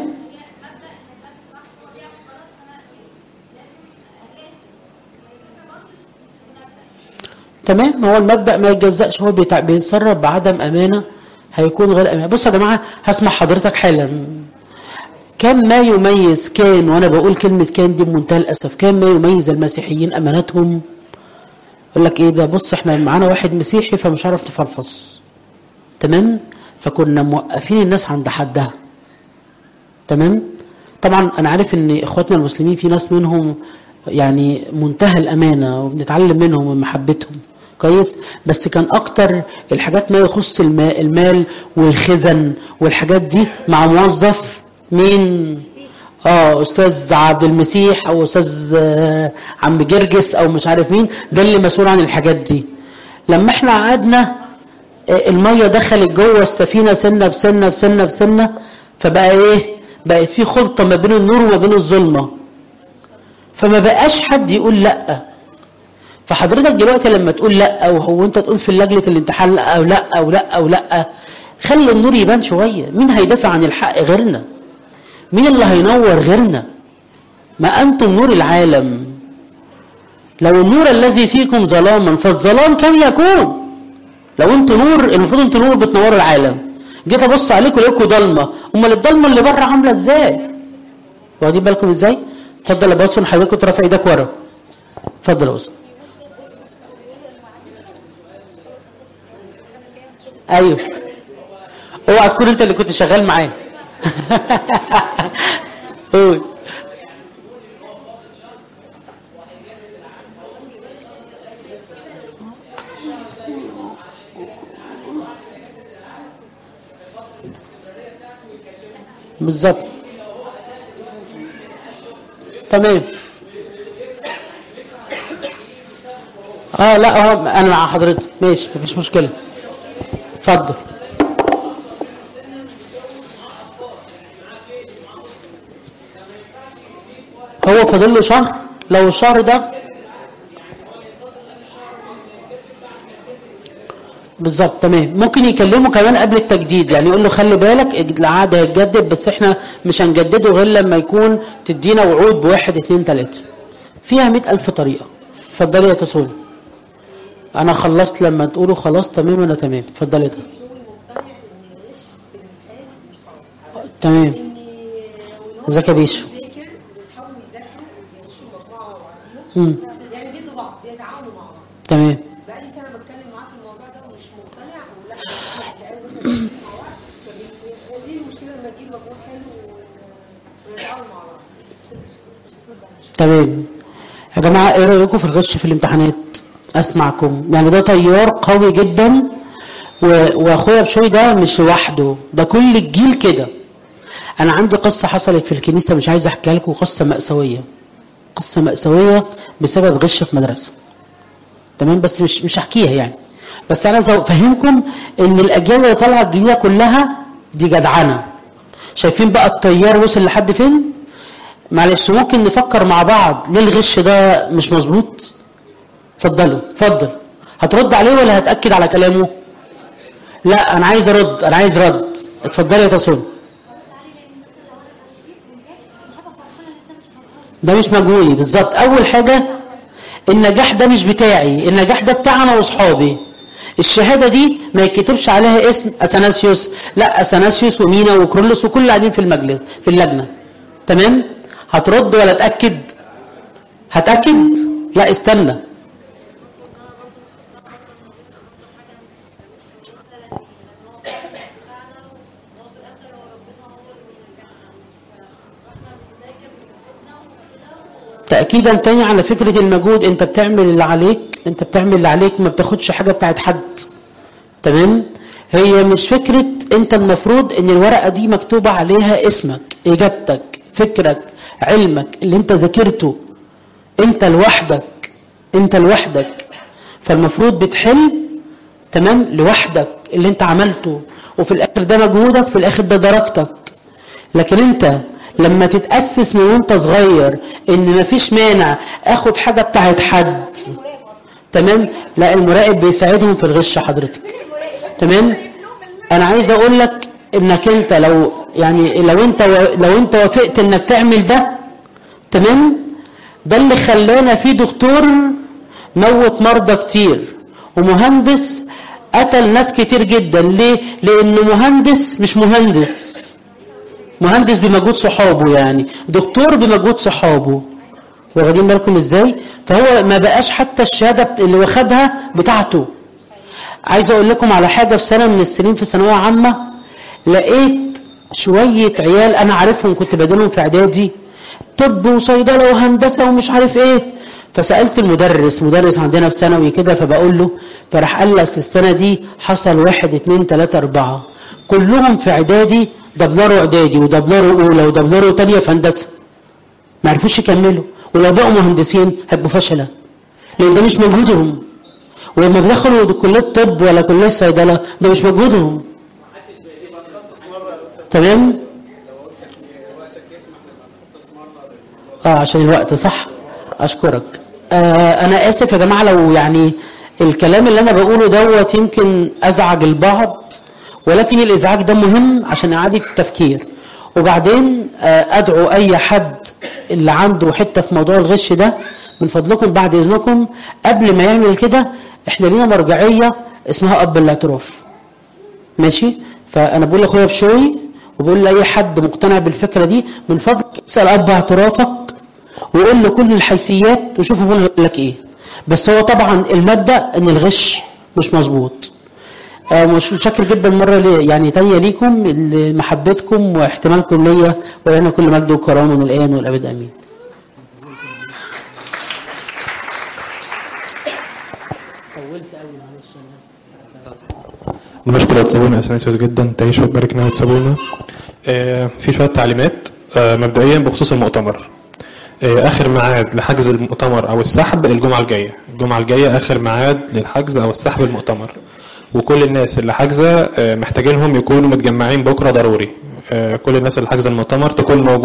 تمام هو المبدأ ما يتجزأش هو بيتع- بيتصرف بعدم أمانة هيكون غير أمانة بصوا يا جماعة هسمع حضرتك حالا كم ما يميز كان وأنا بقول كلمة كان دي بمنتهى الأسف كان ما يميز المسيحيين أمانتهم يقول لك إيه ده بص إحنا معانا واحد مسيحي فمش عارف نفلفص تمام فكنا موقفين الناس عند حدها تمام طبعا انا عارف ان اخواتنا المسلمين في ناس منهم يعني منتهى الامانه وبنتعلم منهم من محبتهم كويس بس كان اكتر الحاجات ما يخص الماء المال والخزن والحاجات دي مع موظف مين اه استاذ عبد المسيح او استاذ آه، عم جرجس او مش عارف مين ده اللي مسؤول عن الحاجات دي لما احنا قعدنا آه، الميه دخلت جوه السفينه سنه بسنه بسنه بسنه فبقى ايه بقت في خلطه ما بين النور وما بين الظلمه فما بقاش حد يقول لا فحضرتك دلوقتي لما تقول لا او هو انت تقول في لجنه الامتحان لا او لا او لا او لا خلي النور يبان شويه مين هيدافع عن الحق غيرنا مين اللي هينور غيرنا ما انتم نور العالم لو النور الذي فيكم ظلاما فالظلام كم يكون لو انتوا نور المفروض انتوا نور بتنوروا العالم جيت ابص عليكم لقيتكم ضلمه امال الضلمه اللي بره عامله ازاي واخدين بالكم ازاي اتفضل يا باسم حضرتك كنت رافع ايدك ورا اتفضل يا باسم ايوه اوعى تكون انت اللي كنت شغال معاه قول بالظبط تمام اه لا هو انا مع حضرتك ماشي مفيش مشكله اتفضل هو فاضل له شهر لو الشهر ده بالظبط تمام ممكن يكلمه كمان قبل التجديد يعني يقول له خلي بالك العقد هيتجدد بس احنا مش هنجدده غير لما يكون تدينا وعود بواحد اتنين تلاته فيها مئة ألف طريقة اتفضلي يا تسوني أنا خلصت لما تقولوا خلاص تمام أنا تمام اتفضلي يا تسوني تمام ازيك يا بيشو مم. يعني بيدوا بعض بيتعاونوا مع بعض تمام بقالي سنه بتكلم معاه في تمام يا جماعة ايه رأيكم في الغش في الامتحانات اسمعكم يعني ده تيار قوي جدا و- واخويا بشوي ده مش لوحده ده كل الجيل كده انا عندي قصة حصلت في الكنيسة مش عايز احكيها لكم قصة مأساوية قصة مأساوية بسبب غش في مدرسة تمام بس مش مش هحكيها يعني بس انا عايز افهمكم ان الاجيال اللي طالعه الجديده كلها دي جدعنه شايفين بقى التيار وصل لحد فين معلش ممكن نفكر مع بعض ليه الغش ده مش مظبوط اتفضلوا اتفضل هترد عليه ولا هتاكد على كلامه لا انا عايز ارد انا عايز رد اتفضلي يا تصون ده مش مجهولي بالظبط اول حاجه النجاح ده مش بتاعي النجاح ده بتاع انا واصحابي الشهاده دي ما يتكتبش عليها اسم اثناسيوس لا اثناسيوس ومينا وكرولوس وكل اللي قاعدين في المجلس في اللجنه تمام هترد ولا تاكد هتاكد لا استنى تأكيدا تاني على فكرة المجهود انت بتعمل اللي عليك انت بتعمل اللي عليك ما بتاخدش حاجة بتاعت حد تمام هي مش فكرة انت المفروض ان الورقة دي مكتوبة عليها اسمك اجابتك فكرك علمك اللي انت ذاكرته انت لوحدك انت لوحدك فالمفروض بتحل تمام لوحدك اللي انت عملته وفي الاخر ده مجهودك في الاخر ده درجتك لكن انت لما تتأسس من وانت صغير ان مفيش مانع اخد حاجة بتاعت حد تمام لا المراقب بيساعدهم في الغش حضرتك تمام انا عايز اقول لك انك انت لو يعني لو انت لو انت وافقت انك تعمل ده تمام ده اللي خلانا في دكتور موت مرضى كتير ومهندس قتل ناس كتير جدا ليه لانه مهندس مش مهندس مهندس بمجهود صحابه يعني دكتور بمجهود صحابه واخدين بالكم ازاي فهو ما بقاش حتى الشهاده اللي واخدها بتاعته عايز اقول لكم على حاجه في سنه من السنين في ثانويه عامه لقيت شويه عيال انا عارفهم كنت بديلهم في اعدادي طب وصيدله وهندسه ومش عارف ايه فسالت المدرس مدرس عندنا في ثانوي كده فبقول له فراح قال لي اصل السنه دي حصل واحد اتنين تلاته اربعه كلهم في اعدادي دبلروا اعدادي ودبلروا اولى ودبلروا تانيه في هندسه ما عرفوش يكملوا ولو بقوا مهندسين هيبقوا فشله لان ده مش مجهودهم ولما بيدخلوا كليه طب ولا كليه صيدله ده مش مجهودهم تمام اه عشان الوقت صح اشكرك آه انا اسف يا جماعه لو يعني الكلام اللي انا بقوله دوت يمكن ازعج البعض ولكن الازعاج ده مهم عشان اعاده التفكير وبعدين آه ادعو اي حد اللي عنده حته في موضوع الغش ده من فضلكم بعد اذنكم قبل ما يعمل كده احنا لينا مرجعيه اسمها اب الاعتراف ماشي فانا بقول لاخويا بشوي وبقول لاي حد مقتنع بالفكره دي من فضلك اسال اب اعترافك وقول له كل الحيثيات وشوف هو هيقول لك ايه بس هو طبعا المبدا ان الغش مش مظبوط آه مش متشكر جدا مره لي يعني تانية ليكم محبتكم واحتمالكم ليا ولنا كل مجد وكرامه من الان والابد امين بنشكر أبونا أثناسيوس جدا تعيش وتباركنا وتسابونا آه في شوية تعليمات آه مبدئيا بخصوص المؤتمر آه آخر ميعاد لحجز المؤتمر أو السحب الجمعة الجاية الجمعة الجاية آخر ميعاد للحجز أو السحب المؤتمر وكل الناس اللي حاجزة آه محتاجينهم يكونوا متجمعين بكرة ضروري آه كل الناس اللي حاجزة المؤتمر تكون موجودة